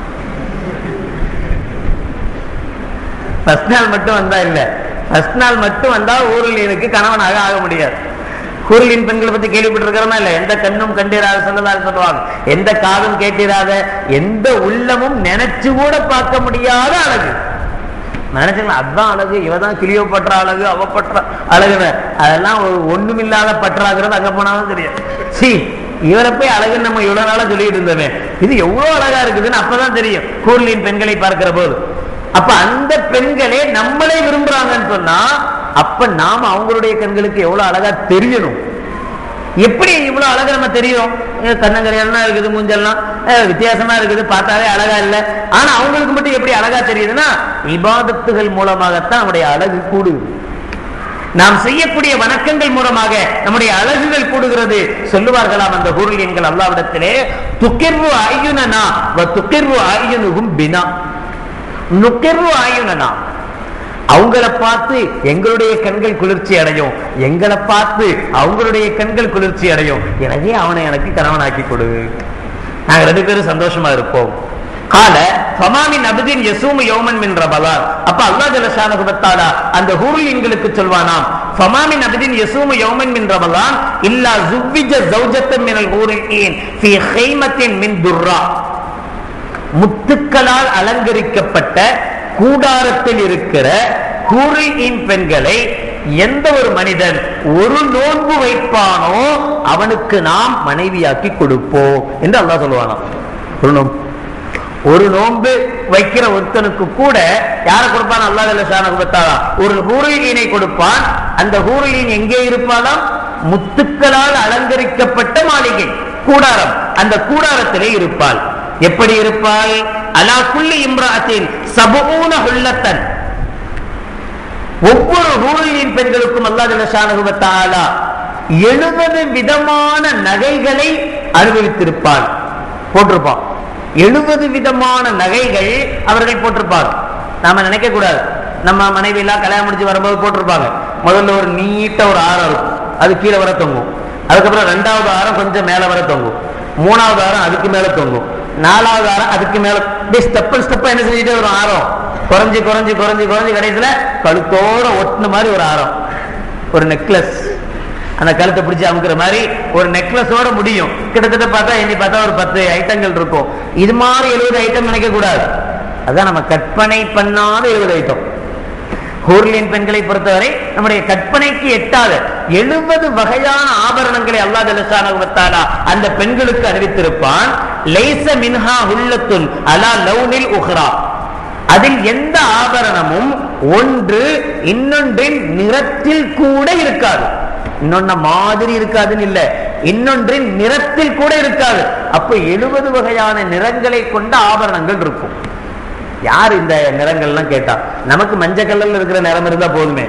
ஃபர்ஸ்ட் நாள் மட்டும் வந்தா இல்ல ஃபர்ஸ்ட் நாள் மட்டும் வந்தா ஊருலீனுக்கு கணவனாக ஆக முடியாது ஊருலின் பெண்களை பத்தி கேள்விப்பட்டிருக்கிறோமா இல்ல எந்த கண்ணும் கண்டிராத சொல்லலாம் சொல்லுவாங்க எந்த காதும் கேட்டிராத எந்த உள்ளமும் நினைச்சு கூட பார்க்க முடியாத அழகு நினைச்சுங்களா அதான் அழகு இவதான் கிளியோ பற்ற அழகு அவ பற்ற அழகுன்னு அதெல்லாம் ஒரு ஒண்ணுமில்லாத பற்றாகிறது அங்க போனாலும் தெரியும் சி இவரை போய் அழகுன்னு நம்ம இவ்வளவு நாளா சொல்லிட்டு இருந்தோமே இது எவ்வளவு அழகா இருக்குதுன்னு அப்பதான் தெரியும் கூர்லின் பெண்களை பார்க்கிற போது அப்ப அந்த பெண்களே நம்மளே விரும்புறாங்கன்னு சொன்னா அப்ப நாம அவங்களுடைய கண்களுக்கு எவ்வளவு அழகா தெரியணும் எப்படி இவ்வளவு அழகா நம்ம தெரியும் கண்ணங்கரையெல்லாம் இருக்குது மூஞ்செல்லாம் அஹ் வித்தியாசமா இருக்குது பார்த்தாலே அழகா இல்ல ஆனா அவங்களுக்கு மட்டும் எப்படி அழகா தெரியுதுன்னா இபாதத்துகள் மூலமாகத்தான் நம்முடைய அழகு கூடுது நாம் செய்யக்கூடிய வணக்கங்கள் மூலமாக நம்முடைய அழகுகள் கூடுகிறது சொல்லுவார்களாம் அந்த பொருள் அல்லாவிடத்திலே துக்கிர்வு ஆயுனனா வ துக்கிர்வு ஆயுனுகும் பினா நுக்கிர்வு ஆயுனனா அவங்கள பார்த்து எங்களுடைய கண்கள் குளிர்ச்சி அடையும் எங்களை பார்த்து அவங்களுடைய கண்கள் குளிர்ச்சி அடையும் எனவே அவனை எனக்கு கணவனாக்கி கொடு நாங்க ரெண்டு பேரும் சந்தோஷமா இருப்போம் கால ஃபமாமின் அபுதின் யசூமு யௌமன் மின் ரமலான் அப்ப அல்லாஹ் ஜல்லஷானஹு வ தஆலா அந்த ஹூர்லின்களுக்கு சொல்வானாம் ஃபமாமின் அபுதின் யசூமு யௌமன் மின் ரமலான் இல்லா ஜுவ்விஜ ஜௌஜத்தன் மினல் ஹூரின் ஃபீ ஹைமத்தின் மின் துர்ரா முத்துக்களால் அலங்கரிக்கப்பட்ட கூடாரத்தில் இருக்கிற கூரியின் பெண்களை எந்த ஒரு மனிதன் ஒரு நோன்பு வைப்பானோ அவனுக்கு நாம் மனைவியாக்கி கொடுப்போம் என்று அல்லாஹ் சொல்லுவானாம் ஒரு நோன்பு ஒரு நோன்பு வைக்கிற ஒருத்தனுக்கு கூட யார கொடுப்பான் அல்லாஹ் ஒரு ஹூரலீனை கொடுப்பான் அந்த ஹூரலீன் எங்கே இருப்பாளாம் முத்துக்களால் அலங்கரிக்கப்பட்ட மாளிகை கூடாரம் அந்த கூடாரத்திலே இருப்பாள் எப்படி இருப்பாள் அலா குல்லி இம்ராத்தின் சபூன ஹுல்லத்தன் ஒவ்வொரு ஹூரலின் பெண்களுக்கும் அல்லாஹ் எழுபது விதமான நகைகளை அனுபவித்திருப்பாள் போட்டிருப்பான் எழுபது விதமான நகைகள் அவர்கள் போட்டிருப்பாங்க நாம நினைக்க கூடாது நம்ம மனைவி எல்லாம் கல்யாணம் முடிச்சு வரும்போது போட்டிருப்பாங்க முதல்ல ஒரு நீட்ட ஒரு ஆரம் இருக்கும் அது கீழே வர தொங்கும் அதுக்கப்புறம் ரெண்டாவது ஆரம் கொஞ்சம் மேல வர தொங்கும் மூணாவது ஆரம் அதுக்கு மேல தொங்கும் நாலாவது ஆரம் அதுக்கு மேல ஸ்டெப் ஸ்டெப்பா என்ன செஞ்சுட்டே ஒரு ஆரம் குறைஞ்சு குறைஞ்சு குறைஞ்சு குறைஞ்சு கடைசியில கழுத்தோட ஒட்டின மாதிரி ஒரு ஆரம் ஒரு நெக்லஸ் அந்த கழுத்தை பிடிச்சி அமுக்குற மாதிரி ஒரு நெக்லஸோட முடியும் கிட்டத்தட்ட பார்த்தா எண்ணி பார்த்தா ஒரு பத்து ஐட்டங்கள் இருக்கும் இது மாதிரி எழுபது ஐட்டம் நினைக்க கூடாது அதான் நம்ம கற்பனை பண்ணாத எழுபது ஐட்டம் ஹூர்லின் பெண்களை பொறுத்தவரை நம்முடைய கற்பனைக்கு எட்டாத எழுபது வகையான ஆபரணங்களை அல்லா ஜலசானா அந்த பெண்களுக்கு அறிவித்திருப்பான் லைச மின்ஹா ஹுல்லத்துன் அலா லவுனில் உஹ்ரா அதில் எந்த ஆபரணமும் ஒன்று இன்னொன்றின் நிறத்தில் கூட இருக்காது இன்னொன்ன மாதிரி இருக்காதுன்னு இல்ல இன்னொன்றின் நிறத்தில் கூட இருக்காது அப்ப எழுபது வகையான நிறங்களை கொண்ட ஆபரணங்கள் இருக்கும் யார் இந்த நிறங்கள்லாம் கேட்டா நமக்கு மஞ்சள் கலர்ல இருக்கிற நிறம் இருந்தா போதுமே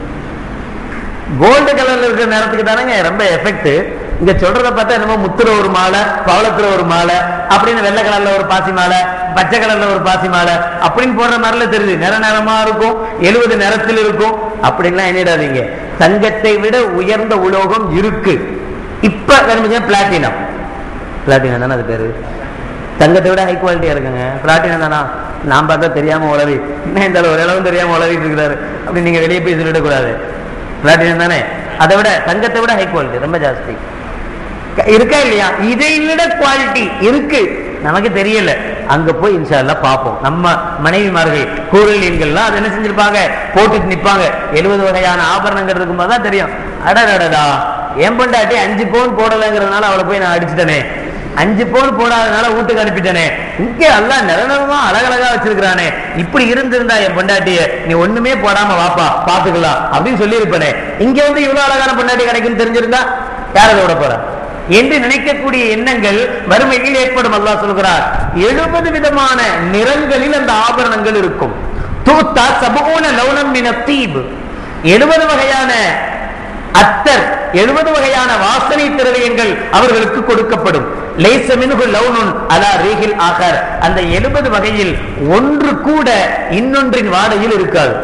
கோல்டு கலர்ல இருக்கிற நிறத்துக்கு தானேங்க ரொம்ப எஃபெக்ட் இங்க சொல்றத பார்த்தா என்னமோ முத்துல ஒரு மாலை பவளத்துல ஒரு மாலை அப்படின்னு வெள்ளை கலர்ல ஒரு பாசி மாலை பச்சை கலர்ல ஒரு பாசி மாலை அப்படின்னு போடுற மாதிரில தெரியுது நிற நிறமா இருக்கும் எழுபது நிறத்தில் இருக்கும் அப்படின்லாம் எண்ணிடாதீங்க தங்கத்தை விட உயர்ந்த உலோகம் இருக்கு இப்ப பிளாட்டினம் பிளாட்டினம் தானே அது பேரு தங்கத்தை விட ஹை குவாலிட்டியா இருக்குங்க பிளாட்டினம் தானா நான் பார்த்தா தெரியாம உளவி என்ன இந்த ஒரு அளவும் தெரியாம உளவிட்டு இருக்கிறாரு அப்படி நீங்க வெளியே போய் சொல்லிடக்கூடாது பிளாட்டினம் தானே அதை விட தங்கத்தை விட ஹை குவாலிட்டி ரொம்ப ஜாஸ்தி இருக்கா இல்லையா இதை விட குவாலிட்டி இருக்கு நமக்கு தெரியல அங்க போய் இன்ஷால்லா பார்ப்போம் நம்ம மனைவிமார்கள் கூரலியன்கள்லாம் அது என்ன செஞ்சிருப்பாங்க போட்டுட்டு நிப்பாங்க எழுபது வகையான ஆபரணங்கள் இருக்கும்போது தான் தெரியும் அடடடடா என் பொண்டாட்டி அஞ்சு பவுன் போடலைங்கிறதுனால அவளை போய் நான் அடிச்சுட்டனே அஞ்சு பவுன் போடாதனால வீட்டுக்கு அனுப்பிட்டேனே இங்கே எல்லாம் நிலநலமா அழகழகா வச்சிருக்கிறானே இப்படி இருந்திருந்தா என் பொண்டாட்டிய நீ ஒண்ணுமே போடாம வாப்பா பாத்துக்கலாம் அப்படின்னு சொல்லி இருப்பனே இங்க வந்து இவ்வளவு அழகான பொண்டாட்டி கிடைக்கும் தெரிஞ்சிருந்தா யார் அதை விட போறா என்று நினைக்கக்கூடிய எண்ணங்கள் வறுமையில் ஏற்படும் அல்லாஹ் சொல்கிறார் எழுபது விதமான நிறங்களில் அந்த ஆபரணங்கள் இருக்கும் தூத்தா சபூன லௌனம் மின தீபு எழுபது வகையான அத்தர் எழுபது வகையான வாசனை திரவியங்கள் அவர்களுக்கு கொடுக்கப்படும் லேச மினுகு லவுனுன் அலா ரீகில் ஆகார் அந்த எழுபது வகையில் ஒன்று கூட இன்னொன்றின் வாடையில் இருக்காது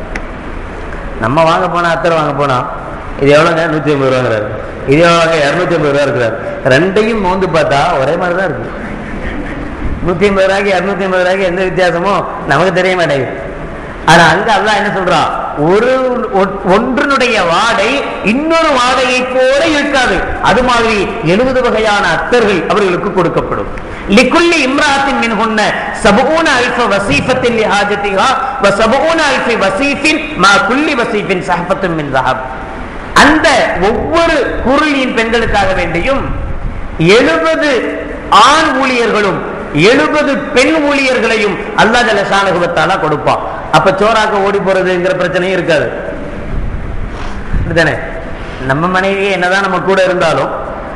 நம்ம வாங்க போனா அத்தர் வாங்க போனா இது எவ்வளவுங்க நூத்தி ஐம்பது ரூபாங்கிறாரு இது எவ்வளவு இருநூத்தி ஐம்பது ரூபா இருக்கிறாரு ரெண்டையும் மோந்து பார்த்தா ஒரே மாதிரி தான் இருக்கு நூத்தி ஐம்பது ரூபாய்க்கு இருநூத்தி ஐம்பது ரூபாய்க்கு எந்த வித்தியாசமும் நமக்கு தெரிய மாட்டேங்குது ஆனா அங்க அல்லாஹ் என்ன சொல்றான் ஒரு ஒ- ஒன்றினுடைய வாடை இன்னொரு வாடையை போல இருக்காது அது மாதிரி எழுபது வகையான அத்தர்கள் அவர்களுக்கு கொடுக்கப்படும் லிக்குல்லி இம்ராத்தின் மின் ஹுன்ன சபூன அல்ஃப வசீஃபத்தின் லிஹாஜத்திஹா வ சபூன அல்ஃபி வசீஃபின் மா குல்லி வசீஃபின் சஹபத்தும் மின் ரஹப் அந்த ஒவ்வொரு குருளியின் பெண்களுக்காக வேண்டியும் எழுபது ஆண் ஊழியர்களும் எழுபது பெண் ஊழியர்களையும் அல்லா ஜலசானுகுவத்தால கொடுப்பான் அப்ப சோறாக்க ஓடி போறதுங்கிற பிரச்சனையும் இருக்காது அப்படிதானே நம்ம மனைவி என்னதான் நம்ம கூட இருந்தாலும்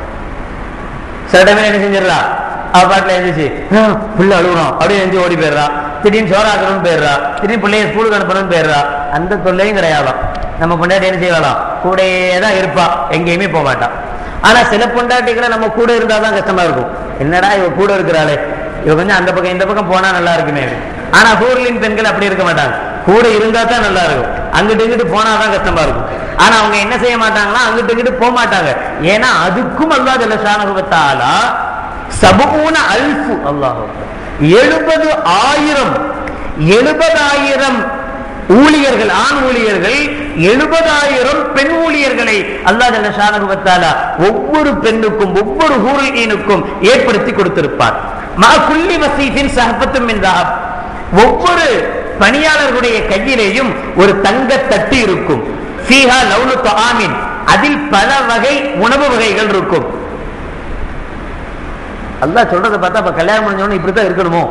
சில டைம்ல என்ன செஞ்சிடறா அவ பாட்டுல எழுந்துச்சு புள்ள அழுகுறோம் அப்படியே எழுந்து ஓடி போயிடுறா திடீர்னு சோறாக்கணும்னு போயிடுறா திடீர்னு பிள்ளைய ஸ்கூலுக்கு அனுப்பணும்னு போயிடுறா அந்த தொல்லையும் கிடையாதாம் நம்ம பொண்டாட்டி என்ன செய்யலாம் கூடயே தான் இருப்பா எங்கேயுமே போக மாட்டான் ஆனா சில பொண்டாட்டிகளை நம்ம கூட இருந்தாதான் கஷ்டமா இருக்கும் என்னடா இவ கூட இருக்கிறாளே இவ கொஞ்சம் அந்த பக்கம் இந்த பக்கம் போனா நல்லா இருக்குமே ஆனா ஹூர்லின் பெண்கள் அப்படி இருக்க மாட்டாங்க கூட இருந்தா தான் நல்லா இருக்கும் அங்கிட்டு இங்கிட்டு போனாதான் கஷ்டமா இருக்கும் ஆனா அவங்க என்ன செய்ய மாட்டாங்கன்னா அங்கிட்டு இங்கிட்டு போக மாட்டாங்க ஏன்னா அதுக்கும் அல்லா ஜலசானுபத்தாலா சபூன அல்ஃபு அல்லாஹ் எழுபது ஆயிரம் எழுபதாயிரம் ஊழியர்கள் ஆண் ஊழியர்கள் எழுபதாயிரம் பெண் ஊழியர்களை அல்லாஹ் ஜலசானுபத்தாலா ஒவ்வொரு பெண்ணுக்கும் ஒவ்வொரு ஊழியனுக்கும் ஏற்படுத்தி கொடுத்திருப்பார் மா குல்லி வசீஃபின் சஹபத்தும் என்றார் ஒவ்வொரு பணியாளர்களுடைய கையிலேயும் ஒரு தங்க தட்டு இருக்கும் ஃபீஹா லவ்னு தஆமின் அதில் பல வகை உணவு வகைகள் இருக்கும் அல்லாஹ் சொல்றத பார்த்தா அப்ப கல்யாணம் முடிஞ்சவொடனே இப்படித்தான் இருக்கணுமோ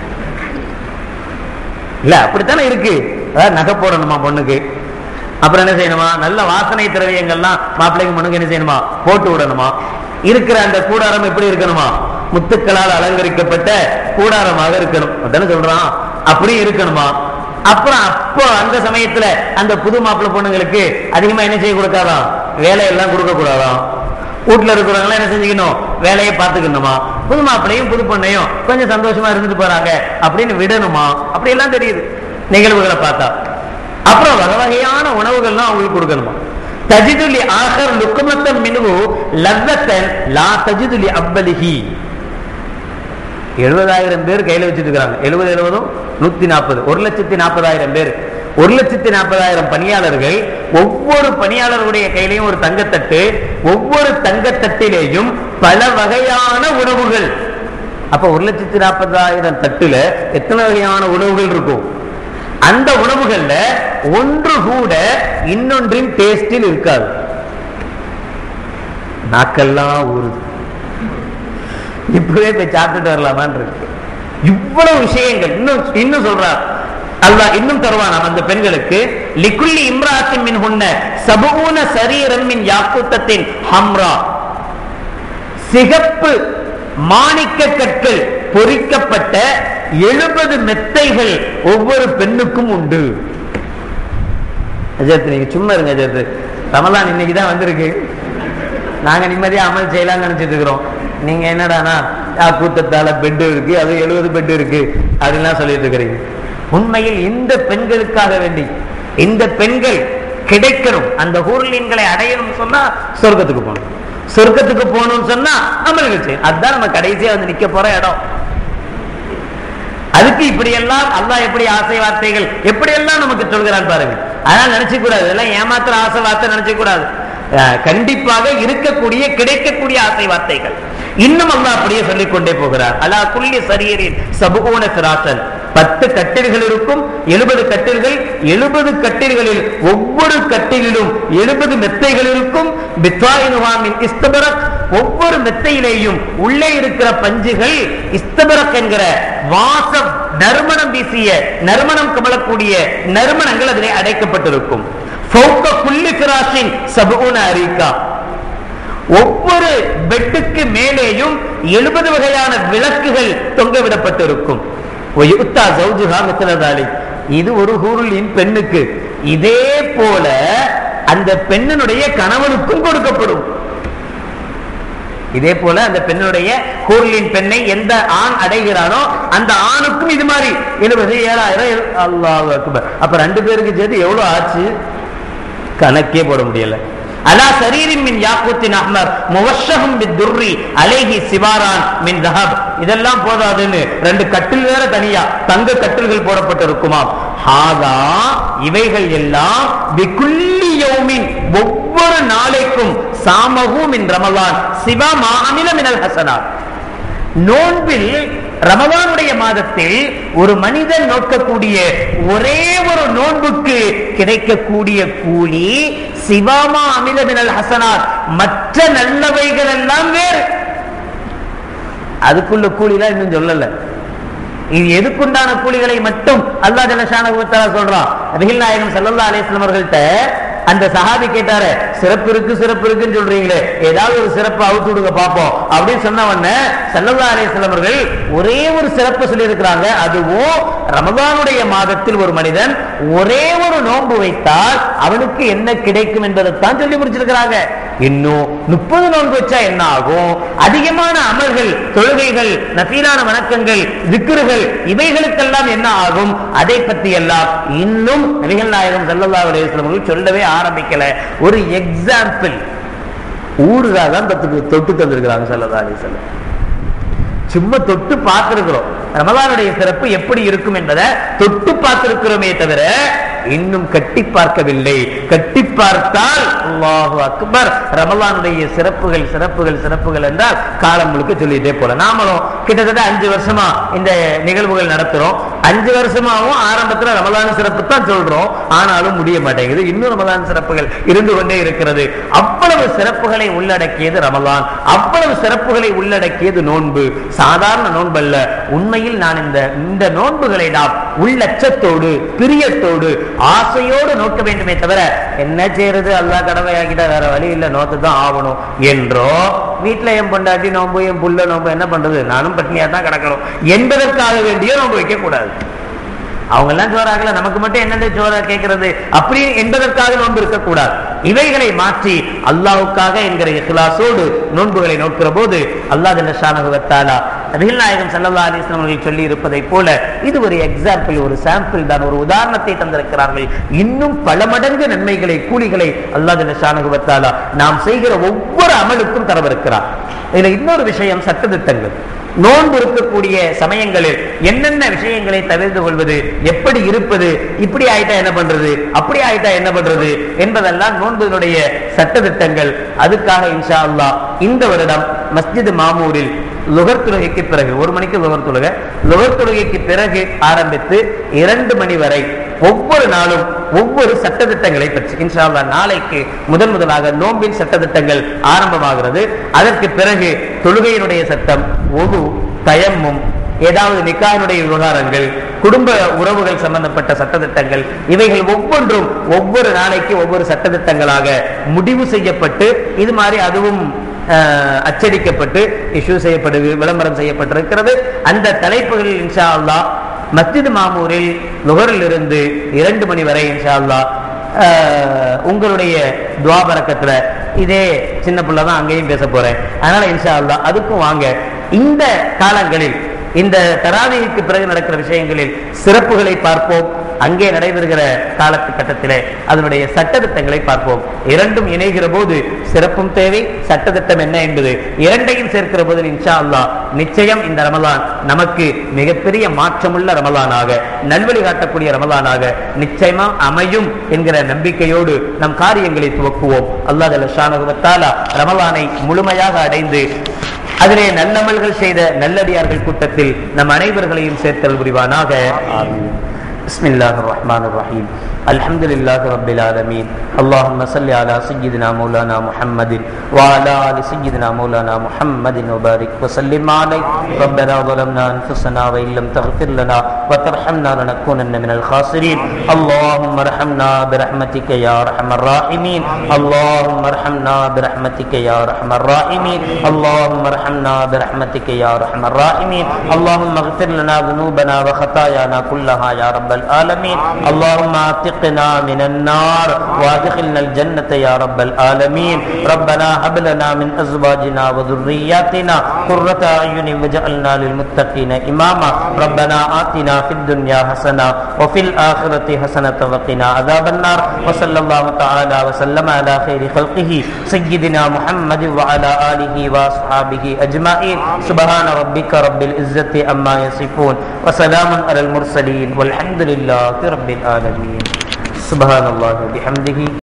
இல்ல அப்படித்தானே இருக்கு அதாவது நகை போடணுமா பொண்ணுக்கு அப்புறம் என்ன செய்யணுமா நல்ல வாசனை திரவியங்கள்லாம் மாப்பிள்ளைக்கு பொண்ணுக்கு என்ன செய்யணுமா போட்டு விடணுமா இருக்கிற அந்த கூடாரம் எப்படி இருக்கணுமா முத்துக்களால் அலங்கரிக்கப்பட்ட கூடாரமாக இருக்கணும் அதானே சொல்றான் அப்படி இருக்கணுமா அப்புறம் அப்போ அந்த சமயத்துல அந்த புது மாப்பிள்ளை பொண்ணுங்களுக்கு அதிகமா என்ன செய்ய கொடுக்காதான் வேலையெல்லாம் கொடுக்க கூடாதாம் வீட்டுல இருக்கிறவங்க என்ன செஞ்சுக்கணும் வேலையை பார்த்துக்கணுமா புது மாப்பிள்ளையும் புது பொண்ணையும் கொஞ்சம் சந்தோஷமா இருந்துட்டு போறாங்க அப்படின்னு விடணுமா அப்படி எல்லாம் தெரியுது நிகழ்வுகளை பார்த்தா அப்புறம் வகை வகையான உணவுகள்லாம் அவங்களுக்கு கொடுக்கணுமா தஜிதுலி ஆகர் லுக்குமத்தன் மினுகு லவ்வத்தன் லா தஜிதுலி அவ்வலிஹி எழுபதாயிரம் பேர் கையில வச்சுட்டு இருக்காங்க எழுபது எழுபதும் நூத்தி நாற்பது ஒரு லட்சத்தி நாற்பதாயிரம் பேர் ஒரு லட்சத்தி நாற்பதாயிரம் பணியாளர்கள் ஒவ்வொரு பணியாளருடைய கையிலையும் ஒரு தங்கத்தட்டு ஒவ்வொரு தங்கத்தட்டிலேயும் பல வகையான உணவுகள் அப்ப ஒரு லட்சத்தி நாற்பதாயிரம் தட்டுல எத்தனை வகையான உணவுகள் இருக்கும் அந்த உணவுகள்ல ஒன்று கூட இன்னொன்றின் டேஸ்டில் இருக்காது நாக்கெல்லாம் ஊறுது இப்பவே போய் சாப்பிட்டுட்டு வரலாமான்னு இருக்கு இவ்வளவு விஷயங்கள் இன்னும் இன்னும் சொல்றார் அல்லாஹ் இன்னும் தருவானாம் அந்த பெண்களுக்கு லிக்குல்லி இம்ராத்தின் மின் ஹுன்ன சபூன சரீரம் மின் யாக்கூத்தத்தின் ஹம்ரா சிகப்பு மாணிக்க கற்கள் பொறிக்கப்பட்ட எழுபது மெத்தைகள் ஒவ்வொரு பெண்ணுக்கும் உண்டு அஜயத் நீங்க சும்மா இருங்க அஜயத் ரமலான் இன்னைக்கு தான் வந்திருக்கு நாங்க நிம்மதியா அமல் செய்யலாம்னு நினைச்சிட்டு இருக்கிறோம் நீங்க என்னடானா கூட்டத்தால பெட் இருக்கு அது எழுபது பெட் இருக்கு அப்படின்லாம் சொல்லிட்டு இருக்கிறீங்க உண்மையில் இந்த பெண்களுக்காக வேண்டி இந்த பெண்கள் கிடைக்கணும் அந்த ஊர்லீன்களை அடையணும் சொன்னா சொர்க்கத்துக்கு போகணும் சொர்க்கத்துக்கு போகணும்னு சொன்னா அமல்கள் செய்யணும் அதுதான் நம்ம கடைசியா வந்து நிக்க போற இடம் அதுக்கு இப்படி எல்லாம் அல்லாஹ் எப்படி ஆசை வார்த்தைகள் எப்படி எல்லாம் நமக்கு சொல்கிறான் பாருங்க அதனால நினைச்சு கூடாது இதெல்லாம் ஏமாத்துற ஆசை வார்த்தை நினைச்சு கூடாது அஹ் கண்டிப்பாக இருக்கக்கூடிய கிடைக்கக்கூடிய ஆசை வார்த்தைகள் இன்னும் அல்லாஹ் அப்படியே சொல்லிக் கொண்டே போகிறார் அலா குல்லி சரியரின் சபுகோண சிராசன் பத்து கட்டில்கள் இருக்கும் எழுபது கட்டில்கள் எழுபது கட்டில்களில் ஒவ்வொரு கட்டிலிலும் எழுபது மெத்தைகள் இருக்கும் பித்வாயினுவாமின் இஸ்தபரக் ஒவ்வொரு மெத்தையிலேயும் உள்ளே இருக்கிற பஞ்சுகள் இஸ்தபரக் என்கிற வாசம் நறுமணம் வீசிய நறுமணம் கமலக்கூடிய நறுமணங்கள் அதிலே அடைக்கப்பட்டிருக்கும் ஃபௌக குல்லி ஃபிராஷின் சபூன அரிகா ஒவ்வொரு பெட்டுக்கு மேலேயும் எழுபது வகையான விளக்குகள் தொங்கவிடப்பட்டிருக்கும் ஒயுத்தா ஜௌஜுஹா மித்லதாலி. இது ஒரு ஹூருலின் பெண்ணுக்கு இதே போல அந்த பெண்ணினுடைய கணவனுக்கும் கொடுக்கப்படும் இதே போல அந்த பெண்ணுடைய ஹூர்லின் பெண்ணை எந்த ஆண் அடைகிறானோ அந்த ஆணுக்கும் இது மாதிரி எழுபது ஏழாயிரம் அல்லாஹ் அக்பர் அப்ப ரெண்டு பேருக்கு சேர்த்து எவ்வளவு ஆச்சு கணக்கே போட முடியல அலா சரீரின் மின் யாக்கூத்தின் அஹ்மர் முவஷஹும் பித்துர்ரி அலைஹி சிவாரான் மின் தஹப் இதெல்லாம் போதாதுன்னு ரெண்டு கட்டில் வேற தனியா தங்க கட்டில்கள் போடப்பட்டிருக்குமாம் ஹாதா இவைகள் எல்லாம் பிகுல்லி யௌமின் ஒவ்வொரு நாளைக்கும் சாமஹு மின் ரமலான் சிவா மாஅமில மினல் ஹசனாத் நோன்பில் ரமலானுடைய மாதத்தில் ஒரு மனிதன் நோக்கக்கூடிய ஒரே ஒரு நோன்புக்கு கிடைக்கக்கூடிய கூலி சிவாமா அமிலமினல் ஹசனாத் மற்ற நல்லவைகள் எல்லாம் வேறு அதுக்குள்ள கூலிலாம் இன்னும் சொல்லல இது எதுக்குண்டான கூலிகளை மட்டும் அல்லா ஜலஷான சொல்றான் நபிகள் நாயகம் சல்லல்லா அலிஸ்லாம் அவர்கள்ட்ட அந்த சஹாபி கேட்டாரு சிறப்பு இருக்கு சிறப்பு இருக்குன்னு சொல்றீங்களே ஏதாவது ஒரு சிறப்பு அவுத்து விடுங்க பாப்போம் அப்படின்னு சொன்ன உடனே சல்லல்லா அலிஸ்லாம் அவர்கள் ஒரே ஒரு சிறப்பு சொல்லி இருக்கிறாங்க அதுவும் ரமதானுடைய மாதத்தில் ஒரு மனிதன் ஒரே ஒரு நோன்பு வைத்தால் அவனுக்கு என்ன கிடைக்கும் என்பதைத்தான் சொல்லி முடிச்சிருக்கிறாங்க இன்னும் முப்பது நோன்பு வச்சா என்ன ஆகும் அதிகமான அமல்கள் தொழுகைகள் நசீலான வணக்கங்கள் திக்குறுகள் இவைகளுக்கெல்லாம் என்ன ஆகும் அதை பற்றி எல்லாம் இன்னும் நபிகள் நாயகம் சல்லல்லா அலையம் சொல்லவே ஆரம்பிக்கல ஒரு எக்ஸாம்பிள் ஊருகாக தான் தொட்டு தொட்டு தந்திருக்கிறாங்க சல்லல்லா அலையம் சும்மா தொட்டு பார்த்திருக்கிறோம் ரமலானுடைய சிறப்பு எப்படி இருக்கும் என்பதை தொட்டு பார்த்திருக்கிறோமே தவிர இன்னும் கட்டி பார்க்கவில்லை கட்டி பார்த்தால் அல்லாஹு அக்பர் ரமலானுடைய சிறப்புகள் சிறப்புகள் சிறப்புகள் என்றால் காலம் முழுக்க சொல்லிட்டே போல நாமளும் கிட்டத்தட்ட அஞ்சு வருஷமா இந்த நிகழ்வுகள் நடத்துறோம் அஞ்சு வருஷமாவும் ஆரம்பத்துல ரமலான் சிறப்பு தான் சொல்றோம் ஆனாலும் முடிய மாட்டேங்குது இன்னும் ரமலான் சிறப்புகள் இருந்து கொண்டே இருக்கிறது அவ்வளவு சிறப்புகளை உள்ளடக்கியது ரமலான் அவ்வளவு சிறப்புகளை உள்ளடக்கியது நோன்பு சாதாரண நோன்பு அல்ல உண்மையில் நான் இந்த இந்த நோன்புகளை நாம் உள்ளச்சத்தோடு பிரியத்தோடு ஆசையோடு நோக்க வேண்டுமே தவிர என்ன செய்யறது அல்லா கடமையாக்கிட்டா வேற வழி இல்லை நோத்து தான் ஆகணும் என்றோ வீட்டுல என் பொண்டாட்டி நோம்பு என் புள்ள நோம்பு என்ன பண்றது நானும் பட்னியா தான் கிடக்கணும் என்பதற்காக வேண்டிய நோம்பு வைக்க கூடாது அவங்க எல்லாம் சோறாகல நமக்கு மட்டும் என்னென்ன சோறா கேட்கறது அப்படி என்பதற்காக நோன்பு இருக்கக்கூடாது இவைகளை மாற்றி அல்லாவுக்காக என்கிற இஹ்லாசோடு நோன்புகளை நோக்கிற போது அல்லாஹ் ஜல்லஷானகுவத்தாலா நபிகள் நாயகம் சல்லல்லா அலிஸ்லாம் அவர்கள் சொல்லி இருப்பதை போல இது ஒரு எக்ஸாம்பிள் ஒரு சாம்பிள் தான் ஒரு உதாரணத்தை தந்திருக்கிறார்கள் இன்னும் பல மடங்கு நன்மைகளை கூலிகளை அல்லாஹ் ஜல்லஷானகுவத்தாலா நாம் செய்கிற ஒவ்வொரு அமலுக்கும் தரவிருக்கிறார் இதுல இன்னொரு விஷயம் சட்டத்திட்டங்கள் நோன்பு இருக்கக்கூடிய சமயங்களில் என்னென்ன விஷயங்களை தவிர்த்து கொள்வது எப்படி இருப்பது இப்படி ஆயிட்டா என்ன பண்றது அப்படி ஆயிட்டா என்ன பண்றது என்பதெல்லாம் நோன்பினுடைய சட்டத்திட்டங்கள் அதுக்காக இன்ஷா அல்லாஹ் இந்த வருடம் மஸ்ஜித் மாமூரில் லுகர் தொழுகைக்கு பிறகு ஒரு மணிக்கு லுகர் தொழுகை லுகர் தொழுகைக்கு பிறகு ஆரம்பித்து இரண்டு மணி வரை ஒவ்வொரு நாளும் ஒவ்வொரு சட்டத்திட்டங்களை பற்றி இன்ஷா அல்லாஹ் நாளைக்கு முதன் முதலாக நோம்பின் சட்டத்திட்டங்கள் ஆரம்பமாகிறது அதற்கு பிறகு தொழுகையினுடைய சட்டம் ஒது தயம்மும் ஏதாவது நிக்காயினுடைய விவகாரங்கள் குடும்ப உறவுகள் சம்பந்தப்பட்ட சட்டத்திட்டங்கள் இவைகள் ஒவ்வொன்றும் ஒவ்வொரு நாளைக்கு ஒவ்வொரு சட்டத்திட்டங்களாக முடிவு செய்யப்பட்டு இது மாதிரி அதுவும் அஹ், அச்சடிக்கப்பட்டு இஷ்யூ செய்யப்படு விளம்பரம் செய்யப்பட்டிருக்கிறது அந்த தலைப்புகளில் இன்ஷா அல்லாஹ் மஸ்ஜித் மாமூரில் லுகரில் இருந்து இரண்டு மணி வரை இன்ஷா அல்லாஹ் அஹ், உங்களுடைய துவாபரக்கத்துல இதே சின்ன பிள்ளை தான் அங்கேயும் பேச போறேன் அதனால இன்ஷா அல்லாஹ் அதுக்கும் வாங்க இந்த காலங்களில் இந்த தராவிக்கு பிறகு நடக்கிற விஷயங்களில் சிறப்புகளை பார்ப்போம் அங்கே நடைபெறுகிற காலத்து கட்டத்திலே அதனுடைய சட்டத்திட்டங்களை பார்ப்போம் இரண்டும் இணைகிற போது சிறப்பும் தேவை சட்டத்திட்டம் என்ன என்பது இரண்டையும் சேர்க்கிற போது இன்ஷா அல்லாஹ் நிச்சயம் இந்த ரமலான் நமக்கு மிகப்பெரிய மாற்றமுள்ள ரமலானாக நல்வழி காட்டக்கூடிய ரமலானாக நிச்சயமா அமையும் என்கிற நம்பிக்கையோடு நம் காரியங்களை துவக்குவோம் அல்லாஹ் ஷானகுவத்தாலா ரமலானை முழுமையாக அடைந்து அதிலே நல்லமல்கள் செய்த நல்லடியார்கள் கூட்டத்தில் நம் அனைவர்களையும் சேர்த்தல் புரிவானாக بسم الله الرحمن الرحيم الحمد لله رب العالمين اللهم صل على سيدنا مولانا محمد وعلى ال سيدنا مولانا محمد وبارك وسلم عليه ربنا ظلمنا انفسنا وان لم تغفر لنا وترحمنا لنكونن من الخاسرين اللهم ارحمنا برحمتك يا ارحم الراحمين اللهم ارحمنا برحمتك يا ارحم الراحمين اللهم ارحمنا برحمتك يا ارحم الراحمين اللهم اغفر لنا ذنوبنا وخطايانا كلها يا رب العالمين اللهم اعتقنا من النار وادخلنا الجنة يا رب العالمين ربنا هب لنا من ازواجنا وذرياتنا قرة اعين واجعلنا للمتقين اماما ربنا آتنا في الدنيا حسنة وفي الآخرة حسنة وقنا عذاب النار وصلى الله تعالى وسلم على خير خلقه سيدنا محمد وعلى آله وأصحابه أجمعين سبحان ربك رب العزة أما يصفون وسلام على المرسلين والحمد لله رب العالمين سبحان الله وبحمده